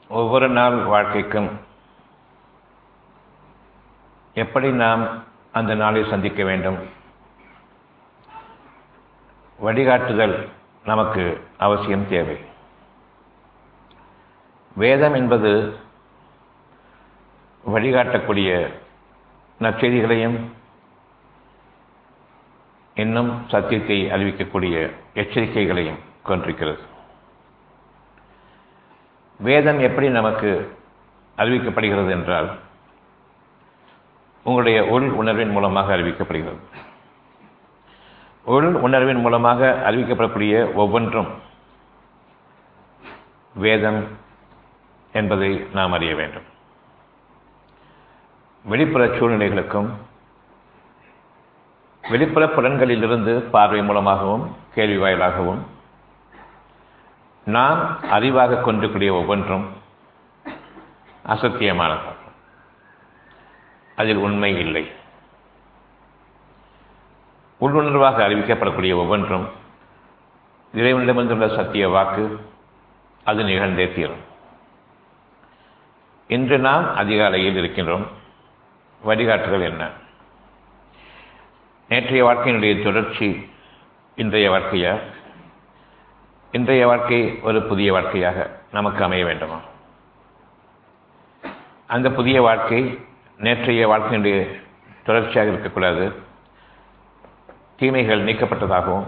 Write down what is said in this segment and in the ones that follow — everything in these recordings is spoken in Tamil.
ஒவ்வொரு நாள் வாழ்க்கைக்கும் எப்படி நாம் அந்த நாளை சந்திக்க வேண்டும் வழிகாட்டுதல் நமக்கு அவசியம் தேவை வேதம் என்பது வழிகாட்டக்கூடிய நற்செய்திகளையும் இன்னும் சத்தியத்தை அறிவிக்கக்கூடிய எச்சரிக்கைகளையும் கொண்டிருக்கிறது வேதம் எப்படி நமக்கு அறிவிக்கப்படுகிறது என்றால் உங்களுடைய உள் உணர்வின் மூலமாக அறிவிக்கப்படுகிறது உள் உணர்வின் மூலமாக அறிவிக்கப்படக்கூடிய ஒவ்வொன்றும் வேதம் என்பதை நாம் அறிய வேண்டும் வெளிப்புற சூழ்நிலைகளுக்கும் வெளிப்புற புலன்களிலிருந்து பார்வை மூலமாகவும் கேள்வி வாயிலாகவும் நாம் அறிவாக கொண்டிருக்கூடிய ஒவ்வொன்றும் அசத்தியமானதாகும் அதில் உண்மை இல்லை உள்ளுணர்வாக அறிவிக்கப்படக்கூடிய ஒவ்வொன்றும் இறைவனிடமிருந்துள்ள சத்திய வாக்கு அது நிகழ்ந்தே தீரும் இன்று நாம் அதிகாலையில் இருக்கின்றோம் வழிகாட்டுதல் என்ன நேற்றைய வாழ்க்கையினுடைய தொடர்ச்சி இன்றைய வாழ்க்கையா இன்றைய வாழ்க்கை ஒரு புதிய வாழ்க்கையாக நமக்கு அமைய வேண்டுமா அந்த புதிய வாழ்க்கை நேற்றைய வாழ்க்கையினுடைய தொடர்ச்சியாக இருக்கக்கூடாது தீமைகள் நீக்கப்பட்டதாகவும்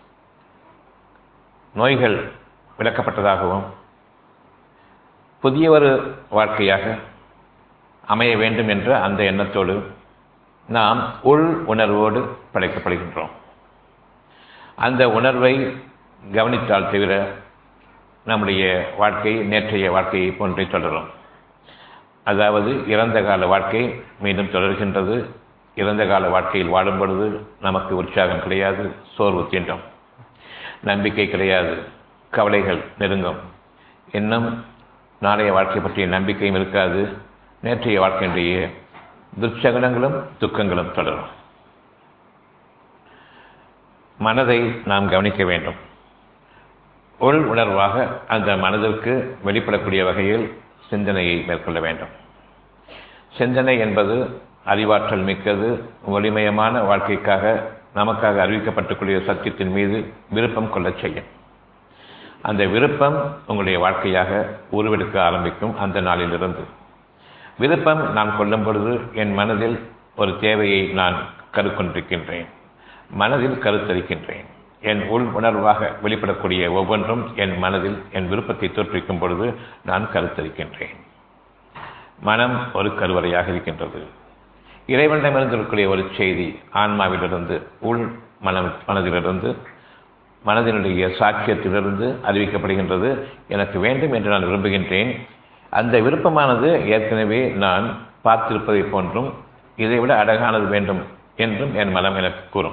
நோய்கள் விளக்கப்பட்டதாகவும் புதிய ஒரு வாழ்க்கையாக அமைய வேண்டும் என்ற அந்த எண்ணத்தோடு நாம் உள் உணர்வோடு படைக்கப்படுகின்றோம் அந்த உணர்வை கவனித்தால் தவிர நம்முடைய வாழ்க்கை நேற்றைய வாழ்க்கையை போன்றே தொடரும் அதாவது இறந்த கால வாழ்க்கை மீண்டும் தொடர்கின்றது இறந்த கால வாழ்க்கையில் வாடும் பொழுது நமக்கு உற்சாகம் கிடையாது சோர்வு தீண்டும் நம்பிக்கை கிடையாது கவலைகள் நெருங்கும் இன்னும் நாளைய வாழ்க்கை பற்றிய நம்பிக்கையும் இருக்காது நேற்றைய வாழ்க்கையினுடைய துர்ச்சகனங்களும் துக்கங்களும் தொடரும் மனதை நாம் கவனிக்க வேண்டும் உள் உணர்வாக அந்த மனதிற்கு வெளிப்படக்கூடிய வகையில் சிந்தனையை மேற்கொள்ள வேண்டும் சிந்தனை என்பது அறிவாற்றல் மிக்கது ஒளிமயமான வாழ்க்கைக்காக நமக்காக அறிவிக்கப்பட்டுக்கூடிய சத்தியத்தின் மீது விருப்பம் கொள்ளச் செய்யும் அந்த விருப்பம் உங்களுடைய வாழ்க்கையாக உருவெடுக்க ஆரம்பிக்கும் அந்த நாளிலிருந்து விருப்பம் நான் கொள்ளும் பொழுது என் மனதில் ஒரு தேவையை நான் கருக்கொண்டிருக்கின்றேன் மனதில் கருத்தரிக்கின்றேன் என் உள் உணர்வாக வெளிப்படக்கூடிய ஒவ்வொன்றும் என் மனதில் என் விருப்பத்தை தோற்றுவிக்கும் பொழுது நான் கருத்தரிக்கின்றேன் மனம் ஒரு கருவறையாக இருக்கின்றது இறைவனிடமிருந்து இருக்கக்கூடிய ஒரு செய்தி ஆன்மாவிலிருந்து உள் மனம் மனதிலிருந்து மனதினுடைய சாட்சியத்திலிருந்து அறிவிக்கப்படுகின்றது எனக்கு வேண்டும் என்று நான் விரும்புகின்றேன் அந்த விருப்பமானது ஏற்கனவே நான் பார்த்திருப்பதை போன்றும் இதைவிட அழகானது வேண்டும் என்றும் என் மனம் எனக்கு கூறும்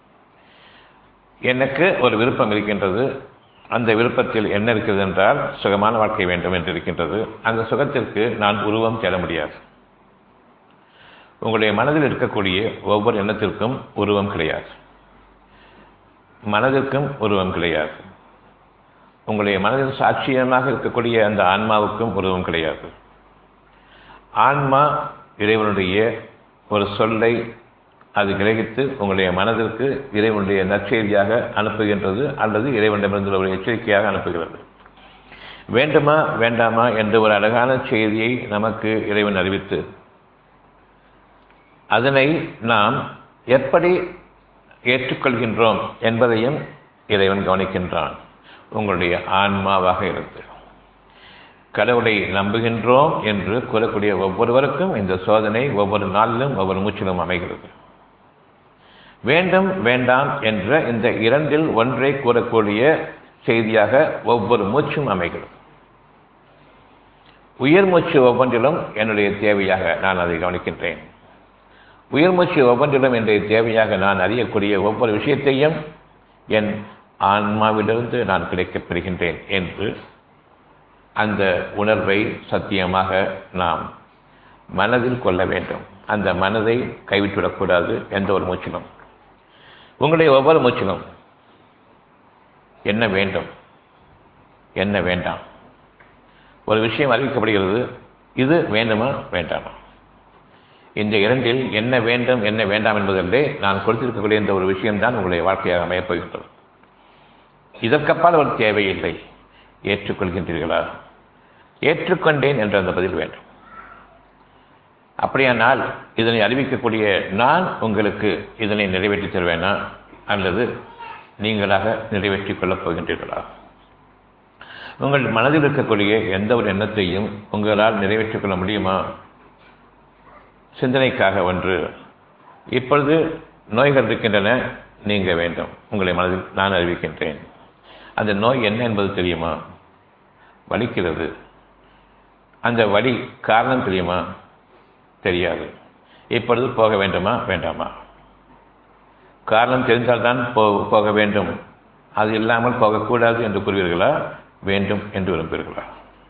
எனக்கு ஒரு விருப்பம் இருக்கின்றது அந்த விருப்பத்தில் என்ன இருக்கிறது என்றால் சுகமான வாழ்க்கை வேண்டும் என்று இருக்கின்றது அந்த சுகத்திற்கு நான் உருவம் தேட முடியாது உங்களுடைய மனதில் இருக்கக்கூடிய ஒவ்வொரு எண்ணத்திற்கும் உருவம் கிடையாது மனதிற்கும் உருவம் கிடையாது உங்களுடைய மனதில் சாட்சியமாக இருக்கக்கூடிய அந்த ஆன்மாவுக்கும் உருவம் கிடையாது ஆன்மா இறைவனுடைய ஒரு சொல்லை அது கிரகித்து உங்களுடைய மனதிற்கு இறைவனுடைய நற்செய்தியாக அனுப்புகின்றது அல்லது இறைவனிடமிருந்து ஒரு எச்சரிக்கையாக அனுப்புகிறது வேண்டுமா வேண்டாமா என்ற ஒரு அழகான செய்தியை நமக்கு இறைவன் அறிவித்து அதனை நாம் எப்படி ஏற்றுக்கொள்கின்றோம் என்பதையும் இறைவன் கவனிக்கின்றான் உங்களுடைய ஆன்மாவாக இருந்து கடவுளை நம்புகின்றோம் என்று கூறக்கூடிய ஒவ்வொருவருக்கும் இந்த சோதனை ஒவ்வொரு நாளிலும் ஒவ்வொரு மூச்சிலும் அமைகிறது வேண்டும் வேண்டாம் என்ற இந்த இரண்டில் ஒன்றை கூறக்கூடிய செய்தியாக ஒவ்வொரு மூச்சும் அமைகிறது உயிர் மூச்சு ஒவ்வொன்றிலும் என்னுடைய தேவையாக நான் அதை கவனிக்கின்றேன் உயிர் மூச்சு ஒவ்வொன்றிலும் என்னுடைய தேவையாக நான் அறியக்கூடிய ஒவ்வொரு விஷயத்தையும் என் ஆன்மாவிலிருந்து நான் கிடைக்கப் பெறுகின்றேன் என்று அந்த உணர்வை சத்தியமாக நாம் மனதில் கொள்ள வேண்டும் அந்த மனதை கைவிட்டுவிடக்கூடாது எந்த ஒரு மூச்சிலும் உங்களுடைய ஒவ்வொரு மூச்சிலும் என்ன வேண்டும் என்ன வேண்டாம் ஒரு விஷயம் அறிவிக்கப்படுகிறது இது வேண்டுமா வேண்டாமா இந்த இரண்டில் என்ன வேண்டும் என்ன வேண்டாம் என்பதிலே நான் கொடுத்திருக்கக்கூடிய இந்த ஒரு விஷயம்தான் உங்களுடைய வாழ்க்கையாக அமையப் போகின்றது இதற்கப்பால் ஒரு தேவையில்லை ஏற்றுக்கொள்கின்றீர்களா ஏற்றுக்கொண்டேன் என்ற அந்த பதில் வேண்டும் அப்படியானால் இதனை அறிவிக்கக்கூடிய நான் உங்களுக்கு இதனை நிறைவேற்றி தருவேனா அல்லது நீங்களாக நிறைவேற்றிக் கொள்ளப் போகின்றீர்களா உங்கள் மனதில் இருக்கக்கூடிய எந்த ஒரு எண்ணத்தையும் உங்களால் நிறைவேற்றிக் கொள்ள முடியுமா சிந்தனைக்காக ஒன்று இப்பொழுது நோய்கள் இருக்கின்றன நீங்க வேண்டும் உங்களை மனதில் நான் அறிவிக்கின்றேன் அந்த நோய் என்ன என்பது தெரியுமா வலிக்கிறது அந்த வலி காரணம் தெரியுமா தெரியாது இப்பொழுது போக வேண்டுமா வேண்டாமா காரணம் தெரிந்தால்தான் போ போக வேண்டும் அது இல்லாமல் போகக்கூடாது என்று கூறுவீர்களா வேண்டும் என்று விரும்புவீர்களா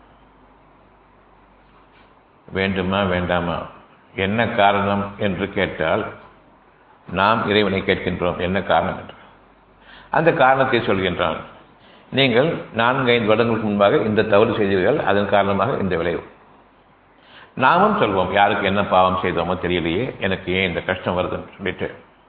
வேண்டுமா வேண்டாமா என்ன காரணம் என்று கேட்டால் நாம் இறைவனை கேட்கின்றோம் என்ன காரணம் என்று அந்த காரணத்தை சொல்கின்றான் நீங்கள் நான்கு ஐந்து வருடங்களுக்கு முன்பாக இந்த தவறு செய்தீர்கள் அதன் காரணமாக இந்த விளைவு நாமும் சொல்வோம் யாருக்கு என்ன பாவம் செய்தோமோ தெரியலையே எனக்கு ஏன் இந்த கஷ்டம் வருதுன்னு சொல்லிட்டு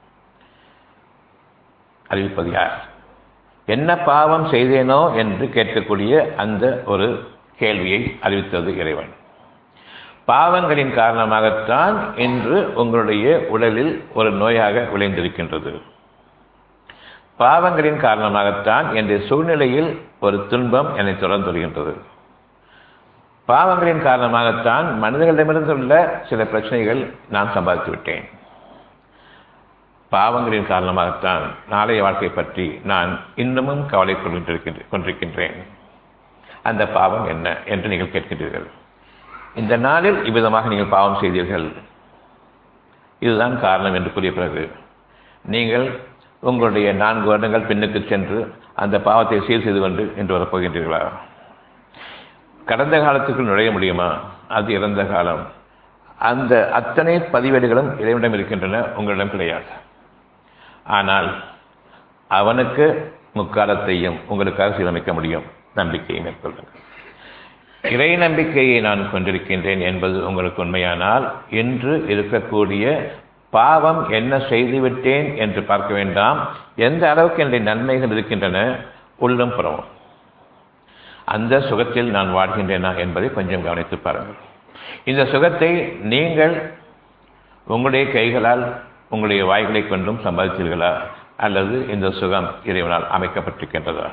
அறிவிப்பது யார் என்ன பாவம் செய்தேனோ என்று கேட்கக்கூடிய அந்த ஒரு கேள்வியை அறிவித்தது இறைவன் பாவங்களின் காரணமாகத்தான் இன்று உங்களுடைய உடலில் ஒரு நோயாக விளைந்திருக்கின்றது பாவங்களின் காரணமாகத்தான் என்ற சூழ்நிலையில் ஒரு துன்பம் என்னை தொடர்ந்து வருகின்றது பாவங்களின் காரணமாகத்தான் மனிதர்களிடமிருந்துள்ள சில பிரச்சனைகள் நான் சம்பாதித்து விட்டேன் பாவங்களின் காரணமாகத்தான் நாளைய வாழ்க்கை பற்றி நான் இன்னமும் கவலை கொண்டிருக்கின்றேன் அந்த பாவம் என்ன என்று நீங்கள் கேட்கின்றீர்கள் இந்த நாளில் இவ்விதமாக நீங்கள் பாவம் செய்தீர்கள் இதுதான் காரணம் என்று கூறிய பிறகு நீங்கள் உங்களுடைய நான்கு வருடங்கள் பின்னுக்கு சென்று அந்த பாவத்தை சீர் செய்து கொண்டு என்று வரப்போகின்றீர்களா கடந்த காலத்துக்குள் நுழைய முடியுமா அது இறந்த காலம் அந்த அத்தனை பதிவேடுகளும் இறைவனிடம் இருக்கின்றன உங்களிடம் கிடையாது ஆனால் அவனுக்கு முக்காலத்தையும் உங்களுக்காக சீரமைக்க முடியும் நம்பிக்கையை மேற்கொள்ளுங்கள் இறை நம்பிக்கையை நான் கொண்டிருக்கின்றேன் என்பது உங்களுக்கு உண்மையானால் இன்று இருக்கக்கூடிய பாவம் என்ன செய்துவிட்டேன் என்று பார்க்க வேண்டாம் எந்த அளவுக்கு என்னுடைய நன்மைகள் இருக்கின்றன உள்ளும் புறமும் அந்த சுகத்தில் நான் வாழ்கின்றேனா என்பதை கொஞ்சம் கவனித்து பாருங்கள் இந்த சுகத்தை நீங்கள் உங்களுடைய கைகளால் உங்களுடைய வாய்களை கொண்டும் சம்பாதித்தீர்களா அல்லது இந்த சுகம் இறைவனால் அமைக்கப்பட்டிருக்கின்றதா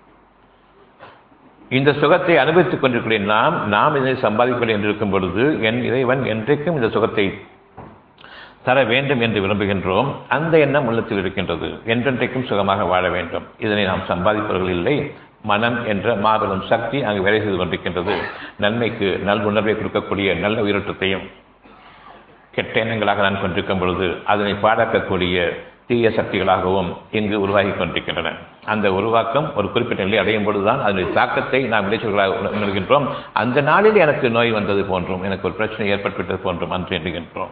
இந்த சுகத்தை அனுபவித்துக் கொண்டிருக்கிற நாம் நாம் இதை சம்பாதிக்கவில்லை என்று இருக்கும் பொழுது என் இறைவன் என்றைக்கும் இந்த சுகத்தை தர வேண்டும் என்று விரும்புகின்றோம் அந்த எண்ணம் உள்ளத்தில் இருக்கின்றது என்றென்றைக்கும் சுகமாக வாழ வேண்டும் இதனை நாம் சம்பாதிப்பவர்கள் இல்லை மனம் என்ற மாபெரும் சக்தி அங்கு வேலை செய்து கொண்டிருக்கின்றது நன்மைக்கு நல்குணர்வை கொடுக்கக்கூடிய நல்ல உயிரோட்டத்தையும் கெட்ட எண்ணங்களாக நான் கொண்டிருக்கும் பொழுது அதனை பாடாக்கக்கூடிய தீய சக்திகளாகவும் இங்கு உருவாகி கொண்டிருக்கின்றன அந்த உருவாக்கம் ஒரு குறிப்பிட்ட நிலை அடையும் பொழுதுதான் அதனுடைய தாக்கத்தை நாம் விளைச்சல்களாக உணர்கின்றோம் அந்த நாளில் எனக்கு நோய் வந்தது போன்றும் எனக்கு ஒரு பிரச்சனை ஏற்பட்டுவிட்டது போன்றும் அன்று எண்ணுகின்றோம்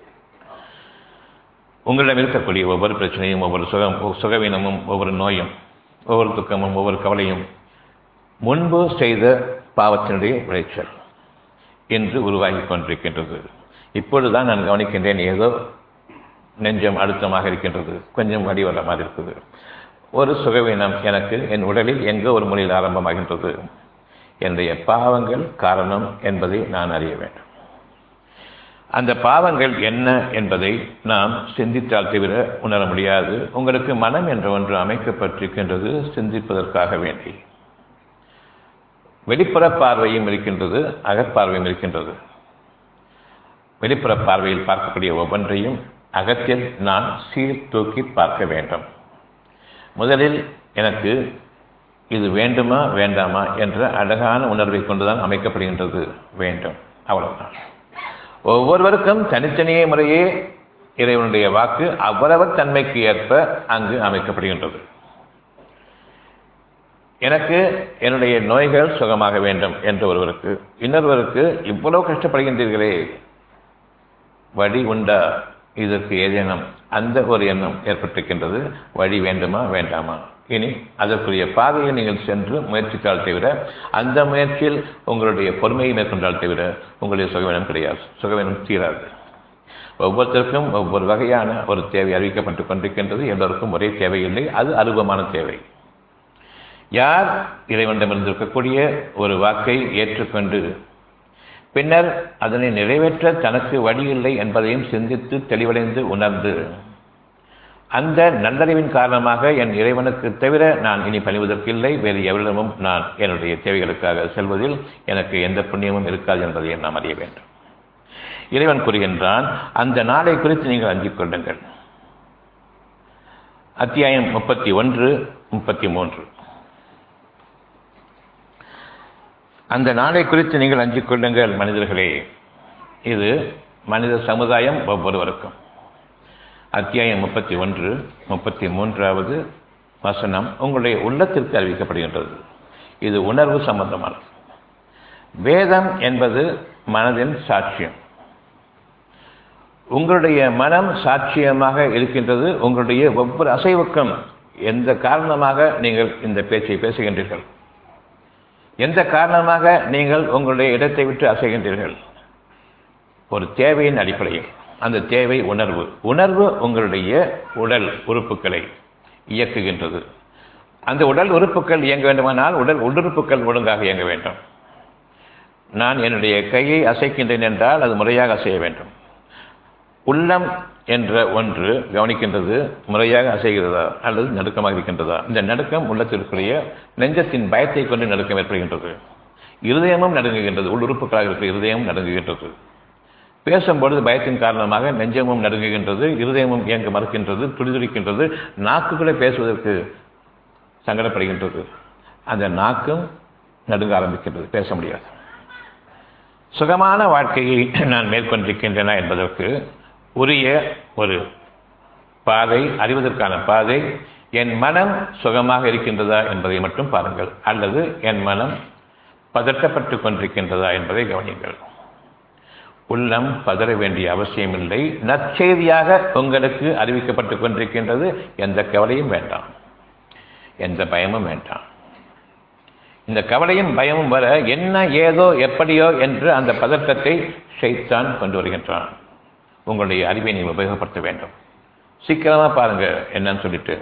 உங்களிடம் இருக்கக்கூடிய ஒவ்வொரு பிரச்சனையும் ஒவ்வொரு சுகம் சுகவீனமும் ஒவ்வொரு நோயும் ஒவ்வொரு துக்கமும் ஒவ்வொரு கவலையும் முன்பு செய்த பாவத்தினுடைய விளைச்சல் என்று உருவாகி கொண்டிருக்கின்றது இப்பொழுதுதான் நான் கவனிக்கின்றேன் ஏதோ நெஞ்சம் அழுத்தமாக இருக்கின்றது கொஞ்சம் வடி வர மாதிரி இருக்குது ஒரு சுகவீனம் எனக்கு என் உடலில் எங்கோ ஒரு மொழியில் ஆரம்பமாகின்றது என்னுடைய பாவங்கள் காரணம் என்பதை நான் அறிய வேண்டும் அந்த பாவங்கள் என்ன என்பதை நாம் சிந்தித்தால் தவிர உணர முடியாது உங்களுக்கு மனம் என்ற ஒன்று அமைக்கப்பட்டிருக்கின்றது சிந்திப்பதற்காக வேண்டி வெளிப்புற பார்வையும் இருக்கின்றது அகப்பார்வையும் இருக்கின்றது வெளிப்புற பார்வையில் பார்க்கக்கூடிய ஒவ்வொன்றையும் அகத்தில் நான் சீர் தூக்கி பார்க்க வேண்டும் முதலில் எனக்கு இது வேண்டுமா வேண்டாமா என்ற அழகான உணர்வை கொண்டுதான் அமைக்கப்படுகின்றது வேண்டும் அவ்வளவுதான் ஒவ்வொருவருக்கும் தனித்தனியே முறையே இறைவனுடைய வாக்கு அவரவர் தன்மைக்கு ஏற்ப அங்கு அமைக்கப்படுகின்றது எனக்கு என்னுடைய நோய்கள் சுகமாக வேண்டும் என்ற ஒருவருக்கு இன்னொருவருக்கு இவ்வளவு கஷ்டப்படுகின்றீர்களே வழி உண்டா இதற்கு ஏதேனும் அந்த ஒரு எண்ணம் ஏற்பட்டிருக்கின்றது வழி வேண்டுமா வேண்டாமா இனி அதற்குரிய பாதையை நீங்கள் சென்று முயற்சித்தால் தவிர அந்த முயற்சியில் உங்களுடைய பொறுமையை மேற்கொண்டால் தவிர உங்களுடைய சுகவீனம் கிடையாது சுகவீனம் தீராது ஒவ்வொருத்தருக்கும் ஒவ்வொரு வகையான ஒரு தேவை அறிவிக்கப்பட்டு கொண்டிருக்கின்றது எல்லோருக்கும் ஒரே தேவையில்லை அது அருவமான தேவை யார் இறைவனிடமிருந்து இருக்கக்கூடிய ஒரு வாக்கை ஏற்றுக்கொண்டு பின்னர் அதனை நிறைவேற்ற தனக்கு வழி இல்லை என்பதையும் சிந்தித்து தெளிவடைந்து உணர்ந்து அந்த நல்லறிவின் காரணமாக என் இறைவனுக்கு தவிர நான் இனி பணிவதற்கில்லை வேறு எவரிடமும் நான் என்னுடைய தேவைகளுக்காக செல்வதில் எனக்கு எந்த புண்ணியமும் இருக்காது என்பதை நாம் அறிய வேண்டும் இறைவன் கூறுகின்றான் அந்த நாளை குறித்து நீங்கள் அஞ்சிக் கொள்ளுங்கள் அத்தியாயம் முப்பத்தி ஒன்று முப்பத்தி மூன்று அந்த நாளை குறித்து நீங்கள் அஞ்சிக் கொள்ளுங்கள் மனிதர்களே இது மனித சமுதாயம் ஒவ்வொருவருக்கும் அத்தியாயம் முப்பத்தி ஒன்று முப்பத்தி மூன்றாவது வசனம் உங்களுடைய உள்ளத்திற்கு அறிவிக்கப்படுகின்றது இது உணர்வு சம்பந்தமானது வேதம் என்பது மனதின் சாட்சியம் உங்களுடைய மனம் சாட்சியமாக இருக்கின்றது உங்களுடைய ஒவ்வொரு அசைவுக்கும் எந்த காரணமாக நீங்கள் இந்த பேச்சை பேசுகின்றீர்கள் எந்த காரணமாக நீங்கள் உங்களுடைய இடத்தை விட்டு அசைகின்றீர்கள் ஒரு தேவையின் அடிப்படையில் அந்த தேவை உணர்வு உணர்வு உங்களுடைய உடல் உறுப்புகளை இயக்குகின்றது அந்த உடல் உறுப்புகள் இயங்க வேண்டுமானால் உடல் உள்ளுறுப்புகள் ஒழுங்காக இயங்க வேண்டும் நான் என்னுடைய கையை அசைக்கின்றேன் என்றால் அது முறையாக அசைய வேண்டும் உள்ளம் என்ற ஒன்று கவனிக்கின்றது முறையாக அசைகிறதா அல்லது நடுக்கமாக இருக்கின்றதா இந்த நடுக்கம் உள்ளத்திற்குரிய நெஞ்சத்தின் பயத்தை கொண்டு நடுக்கம் ஏற்படுகின்றது இருதயமும் நடுங்குகின்றது உள்ளுறுப்புகளாக இருக்கிற இருதயமும் நடுங்குகின்றது பேசும்பொழுது பயத்தின் காரணமாக நெஞ்சமும் நடுங்குகின்றது இருதயமும் இயங்க மறுக்கின்றது துடிதுடிக்கின்றது நாக்குகளை பேசுவதற்கு சங்கடப்படுகின்றது அந்த நாக்கும் நடுங்க ஆரம்பிக்கின்றது பேச முடியாது சுகமான வாழ்க்கையை நான் மேற்கொண்டிருக்கின்றன என்பதற்கு உரிய ஒரு பாதை அறிவதற்கான பாதை என் மனம் சுகமாக இருக்கின்றதா என்பதை மட்டும் பாருங்கள் அல்லது என் மனம் பதட்டப்பட்டு கொண்டிருக்கின்றதா என்பதை கவனியுங்கள் உள்ளம் பதற வேண்டிய அவசியமில்லை நற்செய்தியாக உங்களுக்கு அறிவிக்கப்பட்டுக் கொண்டிருக்கின்றது எந்த கவலையும் வேண்டாம் எந்த பயமும் வேண்டாம் இந்த கவலையும் பயமும் வர என்ன ஏதோ எப்படியோ என்று அந்த பதற்றத்தை ஷைத்தான் கொண்டு வருகின்றான் உங்களுடைய அறிவை நீங்கள் உபயோகப்படுத்த வேண்டும் சீக்கிரமா பாருங்க என்னன்னு சொல்லிட்டு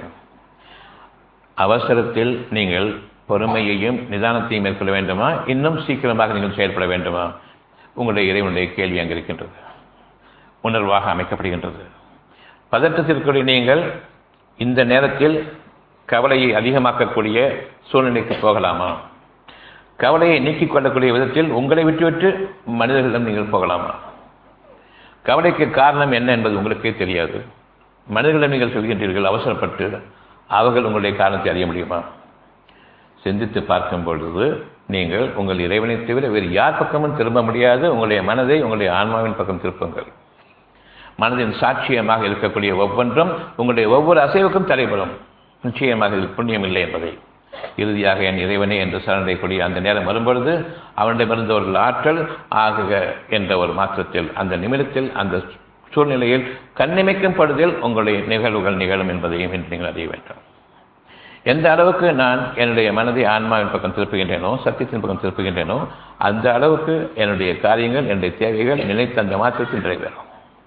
அவசரத்தில் நீங்கள் பொறுமையையும் நிதானத்தையும் மேற்கொள்ள வேண்டுமா இன்னும் சீக்கிரமாக நீங்கள் செயல்பட வேண்டுமா உங்களுடைய இறைவனுடைய கேள்வி அங்கே இருக்கின்றது உணர்வாக அமைக்கப்படுகின்றது பதற்றத்திற்குரிய நீங்கள் இந்த நேரத்தில் கவலையை அதிகமாக்கக்கூடிய சூழ்நிலைக்கு போகலாமா கவலையை நீக்கிக் கொள்ளக்கூடிய விதத்தில் உங்களை விட்டுவிட்டு மனிதர்களிடம் நீங்கள் போகலாமா கவலைக்கு காரணம் என்ன என்பது உங்களுக்கே தெரியாது மனிதர்களிடம் நீங்கள் சொல்கின்றீர்கள் அவசரப்பட்டு அவர்கள் உங்களுடைய காரணத்தை அறிய முடியுமா சிந்தித்து பார்க்கும் பொழுது நீங்கள் உங்கள் இறைவனை தவிர வேறு யார் பக்கமும் திரும்ப முடியாது உங்களுடைய மனதை உங்களுடைய ஆன்மாவின் பக்கம் திருப்புங்கள் மனதின் சாட்சியமாக இருக்கக்கூடிய ஒவ்வொன்றும் உங்களுடைய ஒவ்வொரு அசைவுக்கும் தடைபடும் நிச்சயமாக இது புண்ணியம் இல்லை என்பதை இறுதியாக என் இறைவனே என்று சரணடையக்கூடிய அந்த நேரம் வரும்பொழுது அவனிடமிருந்து அவர்கள் ஆற்றல் ஆகுக என்ற ஒரு மாற்றத்தில் அந்த நிமிடத்தில் அந்த சூழ்நிலையில் கண்ணிமைக்கும் பொழுதில் உங்களுடைய நிகழ்வுகள் நிகழும் என்பதையும் இன்று நீங்கள் அறிய வேண்டும் எந்த அளவுக்கு நான் என்னுடைய மனதை ஆன்மாவின் பக்கம் திருப்புகின்றேனோ சத்தியத்தின் பக்கம் திருப்புகின்றேனோ அந்த அளவுக்கு என்னுடைய காரியங்கள் என்னுடைய தேவைகள் நினைத்த அந்த மாற்றத்தில் நிறைவேறும்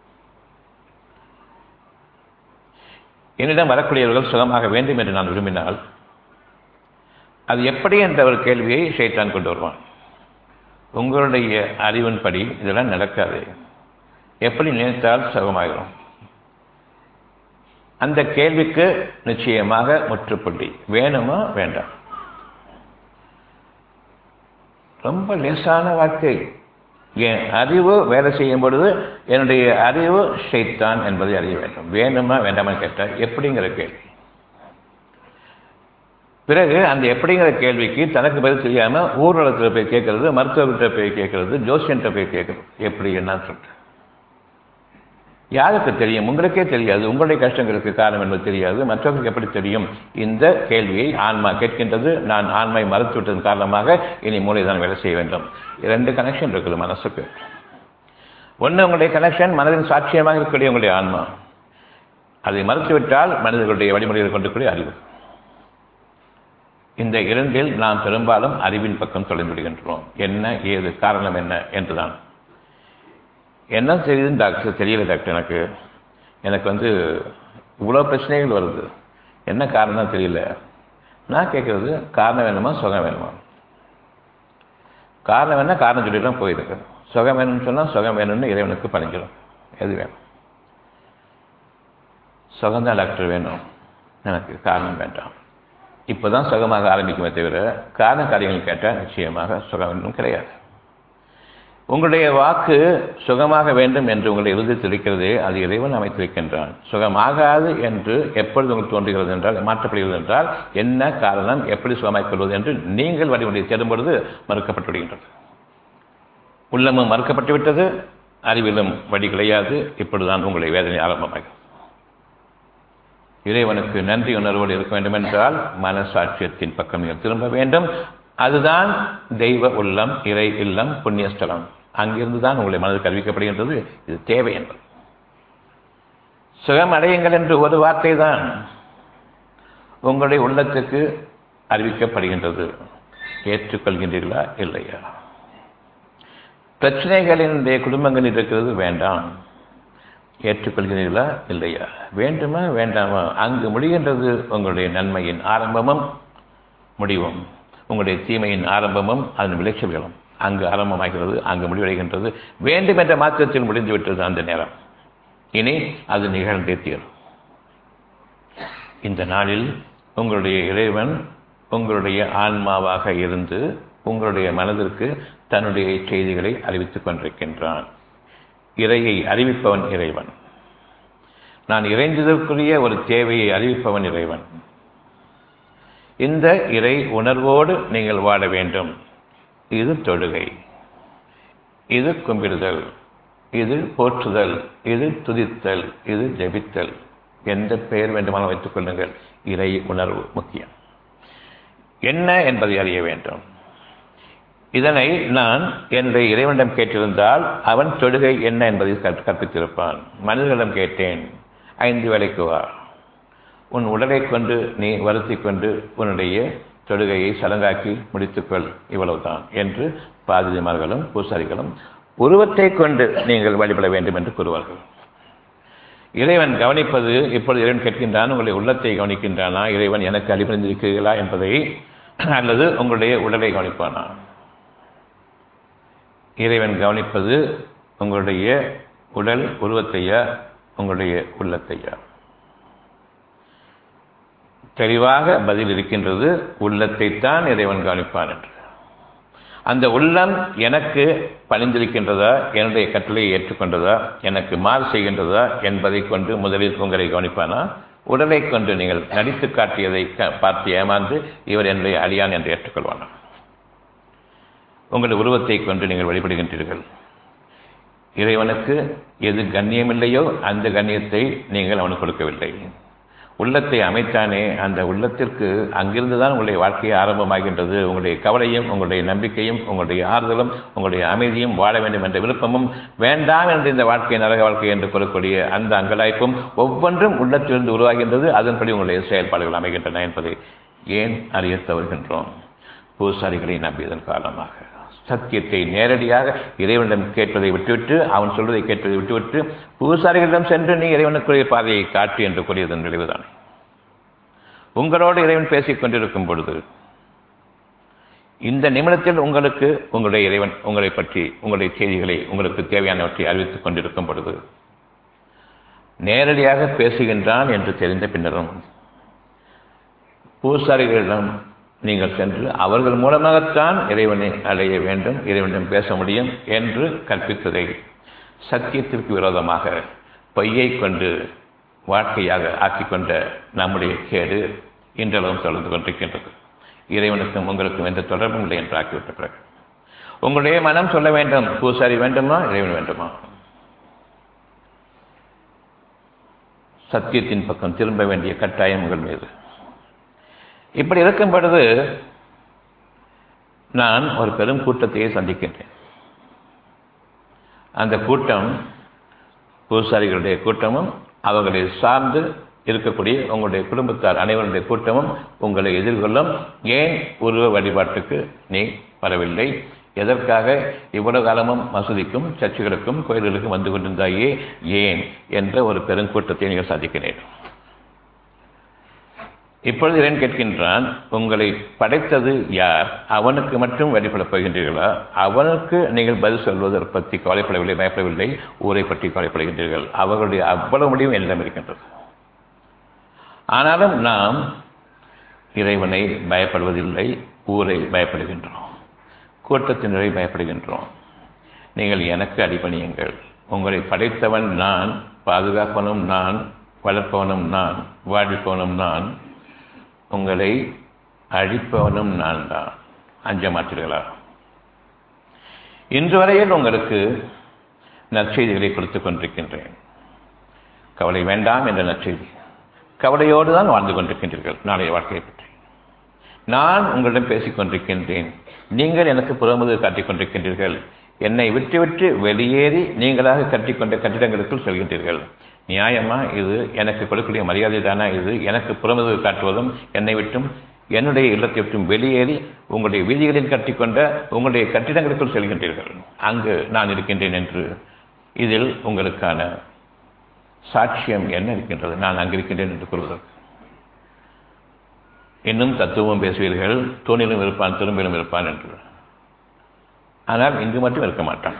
என்னிடம் வரக்கூடியவர்கள் சுகமாக வேண்டும் என்று நான் விரும்பினால் அது எப்படி என்ற ஒரு கேள்வியை ஷைத்தான் கொண்டு வருவான் உங்களுடைய அறிவின்படி இதெல்லாம் நடக்காது எப்படி நினைத்தால் சுகமாகிறோம் அந்த கேள்விக்கு நிச்சயமாக முற்றுப்புள்ளி வேணுமா வேண்டாம் ரொம்ப லேசான வார்த்தை என் அறிவு வேலை செய்யும் பொழுது என்னுடைய அறிவு ஷைத்தான் என்பதை அறிய வேண்டும் வேணுமா வேண்டாமா கேட்டால் எப்படிங்கிற கேள்வி பிறகு அந்த எப்படிங்கிற கேள்விக்கு தனக்கு பதில் தெரியாமல் ஊர்வலத்தில் போய் கேட்கறது மருத்துவர்கிட்ட போய் கேட்கறது ஜோசியன்கிட்ட போய் கேட்கறது எப்படி என்னன்னு சொல்லிட்டு யாருக்கு தெரியும் உங்களுக்கே தெரியாது உங்களுடைய கஷ்டங்களுக்கு காரணம் என்பது தெரியாது மற்றவர்களுக்கு எப்படி தெரியும் இந்த கேள்வியை ஆன்மா கேட்கின்றது நான் ஆன்மை மறுத்து விட்டதன் காரணமாக இனி மூளை தான் வேலை செய்ய வேண்டும் இரண்டு கனெக்ஷன் இருக்குது மனசுக்கு ஒன்று உங்களுடைய கனெக்ஷன் மனதின் சாட்சியமாக இருக்கக்கூடிய உங்களுடைய ஆன்மா அதை மறுத்துவிட்டால் மனிதர்களுடைய வழிமுறைகளை கொண்டு கூடிய அறிவு இந்த இரண்டில் நாம் பெரும்பாலும் அறிவின் பக்கம் தொலைந்து விடுகின்றோம் என்ன ஏது காரணம் என்ன என்றுதான் என்ன தெரியுதுன்னு டாக்டர் தெரியல டாக்டர் எனக்கு எனக்கு வந்து இவ்வளோ பிரச்சனைகள் வருது என்ன காரணம் தெரியல நான் கேட்குறது காரணம் வேணுமா சுகம் வேணுமா காரணம் வேணா காரணம் சொல்லிலாம் போயிருக்கு சுகம் வேணும்னு சொன்னால் சுகம் வேணும்னு இறைவனுக்கு பணிஞ்சிடும் எது வேணும் சுகம்தான் டாக்டர் வேணும் எனக்கு காரணம் வேண்டாம் இப்போ தான் சுகமாக ஆரம்பிக்குமே தவிர காரண காரியங்கள் கேட்டால் நிச்சயமாக சுகம் வேணும் கிடையாது உங்களுடைய வாக்கு சுகமாக வேண்டும் என்று உங்களை இறுதி இருக்கிறது அது இறைவன் அமைத்திருக்கின்றான் சுகமாகாது என்று எப்பொழுது உங்களுக்கு தோன்றுகிறது என்றால் மாற்றப்படுகிறது என்றால் என்ன காரணம் எப்படி சுகமாக்கிக் கொள்வது என்று நீங்கள் வழிமுறையை தேடும் பொழுது மறுக்கப்பட்டு விடுகின்றது உள்ளமும் மறுக்கப்பட்டு விட்டது அறிவிலும் வழி கிடையாது இப்பொழுதுதான் உங்களுடைய வேதனை ஆரம்பமாகும் இறைவனுக்கு நன்றி உணர்வோடு இருக்க வேண்டும் என்றால் மனசாட்சியத்தின் பக்கம் நீங்கள் திரும்ப வேண்டும் அதுதான் தெய்வ உள்ளம் இறை இல்லம் புண்ணியஸ்தலம் அங்கிருந்து தான் உங்களை மனதுக்கு அறிவிக்கப்படுகின்றது இது தேவை என்பது சுகம் அடையுங்கள் என்று ஒரு வார்த்தை தான் உங்களுடைய உள்ளத்துக்கு அறிவிக்கப்படுகின்றது ஏற்றுக்கொள்கின்றீர்களா இல்லையா பிரச்சனைகளினுடைய குடும்பங்களில் இருக்கிறது வேண்டாம் ஏற்றுக்கொள்கிறீர்களா இல்லையா வேண்டுமா வேண்டாமா அங்கு முடிகின்றது உங்களுடைய நன்மையின் ஆரம்பமும் முடிவும் உங்களுடைய தீமையின் ஆரம்பமும் அதன் விளைச்சல்களும் அங்கு ஆரம்பமாகிறது அங்கு முடிவடைகின்றது வேண்டும் என்ற மாற்றத்தில் முடிந்துவிட்டது அந்த நேரம் இனி அது நிகழ்ந்தே தீரும் இந்த நாளில் உங்களுடைய இறைவன் உங்களுடைய ஆன்மாவாக இருந்து உங்களுடைய மனதிற்கு தன்னுடைய செய்திகளை அறிவித்துக் கொண்டிருக்கின்றான் இறையை அறிவிப்பவன் இறைவன் நான் இறைஞ்சதற்குரிய ஒரு தேவையை அறிவிப்பவன் இறைவன் இந்த இறை உணர்வோடு நீங்கள் வாழ வேண்டும் இது தொழுகை இது கும்பிடுதல் இது போற்றுதல் இது துதித்தல் இது ஜெபித்தல் எந்த பெயர் வேண்டுமானாலும் வைத்துக் கொள்ளுங்கள் இறை உணர்வு முக்கியம் என்ன என்பதை அறிய வேண்டும் இதனை நான் என்னுடைய இறைவனிடம் கேட்டிருந்தால் அவன் தொழுகை என்ன என்பதை கற்பித்திருப்பான் மனிதர்களிடம் கேட்டேன் ஐந்து வேலைக்கு வா உன் உடலை கொண்டு நீ வருத்தி கொண்டு உன்னுடைய தொழுகையை சடங்காக்கி முடித்துக்கொள் இவ்வளவுதான் என்று பாதிரிமார்களும் பூசாரிகளும் உருவத்தை கொண்டு நீங்கள் வழிபட வேண்டும் என்று கூறுவார்கள் இறைவன் கவனிப்பது இப்பொழுது இறைவன் கேட்கின்றான் உங்களுடைய உள்ளத்தை கவனிக்கின்றானா இறைவன் எனக்கு அடிபணிந்திருக்கிறீர்களா என்பதை அல்லது உங்களுடைய உடலை கவனிப்பானா இறைவன் கவனிப்பது உங்களுடைய உடல் உருவத்தையா உங்களுடைய உள்ளத்தையா தெளிவாக பதில் இருக்கின்றது உள்ளத்தை தான் இறைவன் கவனிப்பான் என்று அந்த உள்ளம் எனக்கு பணிந்திருக்கின்றதா என்னுடைய கட்டளையை ஏற்றுக்கொண்டதா எனக்கு மாறு செய்கின்றதா என்பதை கொண்டு முதலில் உங்களை கவனிப்பானா உடலை கொண்டு நீங்கள் நடித்து காட்டியதை பார்த்து ஏமாந்து இவர் என்னுடைய அடியான் என்று ஏற்றுக்கொள்வானா உங்கள் உருவத்தை கொண்டு நீங்கள் வழிபடுகின்றீர்கள் இறைவனுக்கு எது கண்ணியமில்லையோ அந்த கண்ணியத்தை நீங்கள் அவனுக்கு கொடுக்கவில்லை உள்ளத்தை அமைத்தானே அந்த உள்ளத்திற்கு அங்கிருந்து தான் உங்களுடைய வாழ்க்கையை ஆரம்பமாகின்றது உங்களுடைய கவலையும் உங்களுடைய நம்பிக்கையும் உங்களுடைய ஆறுதலும் உங்களுடைய அமைதியும் வாழ வேண்டும் என்ற விருப்பமும் வேண்டாம் என்று இந்த வாழ்க்கை நரக வாழ்க்கை என்று கூறக்கூடிய அந்த அங்கலாய்ப்பும் ஒவ்வொன்றும் உள்ளத்திலிருந்து உருவாகின்றது அதன்படி உங்களுடைய செயல்பாடுகள் அமைகின்றன என்பதை ஏன் அறிய தவறுகின்றோம் பூசாரிகளை நம்பியதன் காரணமாக சத்தியத்தை நேரடியாக இறைவனிடம் கேட்பதை விட்டுவிட்டு அவன் சொல்வதை கேட்பதை விட்டுவிட்டு பூசாரிகளிடம் சென்று நீ இறைவனுக்குரிய பாதையை காட்டு என்று கூறியதன் விளைவுதான் உங்களோடு இறைவன் பேசிக் கொண்டிருக்கும் பொழுது இந்த நிமிடத்தில் உங்களுக்கு உங்களுடைய இறைவன் உங்களை பற்றி உங்களுடைய செய்திகளை உங்களுக்கு தேவையானவற்றை அறிவித்துக் கொண்டிருக்கும் பொழுது நேரடியாக பேசுகின்றான் என்று தெரிந்த பின்னரும் பூசாரிகளிடம் நீங்கள் சென்று அவர்கள் மூலமாகத்தான் இறைவனை அடைய வேண்டும் இறைவனிடம் பேச முடியும் என்று கற்பித்ததை சத்தியத்திற்கு விரோதமாக பொய்யை கொண்டு வாழ்க்கையாக ஆக்கிக்கொண்ட நம்முடைய கேடு இன்றளவும் தொடர்ந்து கொண்டிருக்கின்றது இறைவனுக்கும் உங்களுக்கும் எந்த தொடர்பும் இல்லை என்று ஆக்கிவிட்ட பிறகு உங்களுடைய மனம் சொல்ல வேண்டும் பூசாரி வேண்டுமா இறைவன் வேண்டுமா சத்தியத்தின் பக்கம் திரும்ப வேண்டிய கட்டாயம் உங்கள் மீது இப்படி இருக்கும் பொழுது நான் ஒரு பெரும் கூட்டத்தையே சந்திக்கின்றேன் அந்த கூட்டம் பூசாரிகளுடைய கூட்டமும் அவர்களை சார்ந்து இருக்கக்கூடிய உங்களுடைய குடும்பத்தார் அனைவருடைய கூட்டமும் உங்களை எதிர்கொள்ளும் ஏன் உருவ வழிபாட்டுக்கு நீ வரவில்லை எதற்காக இவ்வளவு காலமும் மசூதிக்கும் சர்ச்சுகளுக்கும் கோயில்களுக்கும் வந்து கொண்டிருந்தாயே ஏன் என்ற ஒரு பெருங்கூட்டத்தை நீங்கள் சாதிக்கிறேன் இப்பொழுது இறைவன் கேட்கின்றான் உங்களை படைத்தது யார் அவனுக்கு மட்டும் வழிபடப் போகின்றீர்களா அவனுக்கு நீங்கள் பதில் சொல்வதை பற்றி கவலைப்படவில்லை பயப்படவில்லை ஊரை பற்றி கவலைப்படுகின்றீர்கள் அவர்களுடைய அவ்வளவு முடிவும் என்னிடம் இருக்கின்றது ஆனாலும் நாம் இறைவனை பயப்படுவதில்லை ஊரை பயப்படுகின்றோம் கூட்டத்தினரை பயப்படுகின்றோம் நீங்கள் எனக்கு அடிபணியுங்கள் உங்களை படைத்தவன் நான் பாதுகாப்பவனும் நான் வளர்ப்பவனும் நான் வாழ்விப்பவனும் நான் உங்களை அழிப்பவனும் நான் தான் அஞ்ச மாட்டீர்களா இன்று வரையில் உங்களுக்கு நற்செய்திகளை கொடுத்துக் கொண்டிருக்கின்றேன் கவலை வேண்டாம் என்ற நற்செய்தி கவலையோடு தான் வாழ்ந்து கொண்டிருக்கின்றீர்கள் நாளைய வாழ்க்கையை பற்றி நான் உங்களிடம் பேசிக் கொண்டிருக்கின்றேன் நீங்கள் எனக்கு புறமுது காட்டிக் கொண்டிருக்கின்றீர்கள் என்னை விட்டு விட்டு வெளியேறி நீங்களாக கட்டிக்கொண்ட கட்டிடங்களுக்குள் செல்கின்றீர்கள் நியாயமா இது எனக்கு கொடுக்கக்கூடிய மரியாதை தானா இது எனக்கு புறமுது காட்டுவதும் என்னை விட்டும் என்னுடைய இல்லத்தை விட்டும் வெளியேறி உங்களுடைய வீதிகளில் கட்டிக்கொண்ட உங்களுடைய கட்டிடங்களுக்குள் செல்கின்றீர்கள் அங்கு நான் இருக்கின்றேன் என்று இதில் உங்களுக்கான சாட்சியம் என்ன இருக்கின்றது நான் அங்கு இருக்கின்றேன் என்று கூறுவதற்கு இன்னும் தத்துவம் பேசுவீர்கள் தூணிலும் இருப்பான் திரும்பிலும் இருப்பான் என்று ஆனால் இங்கு மட்டும் இருக்க மாட்டான்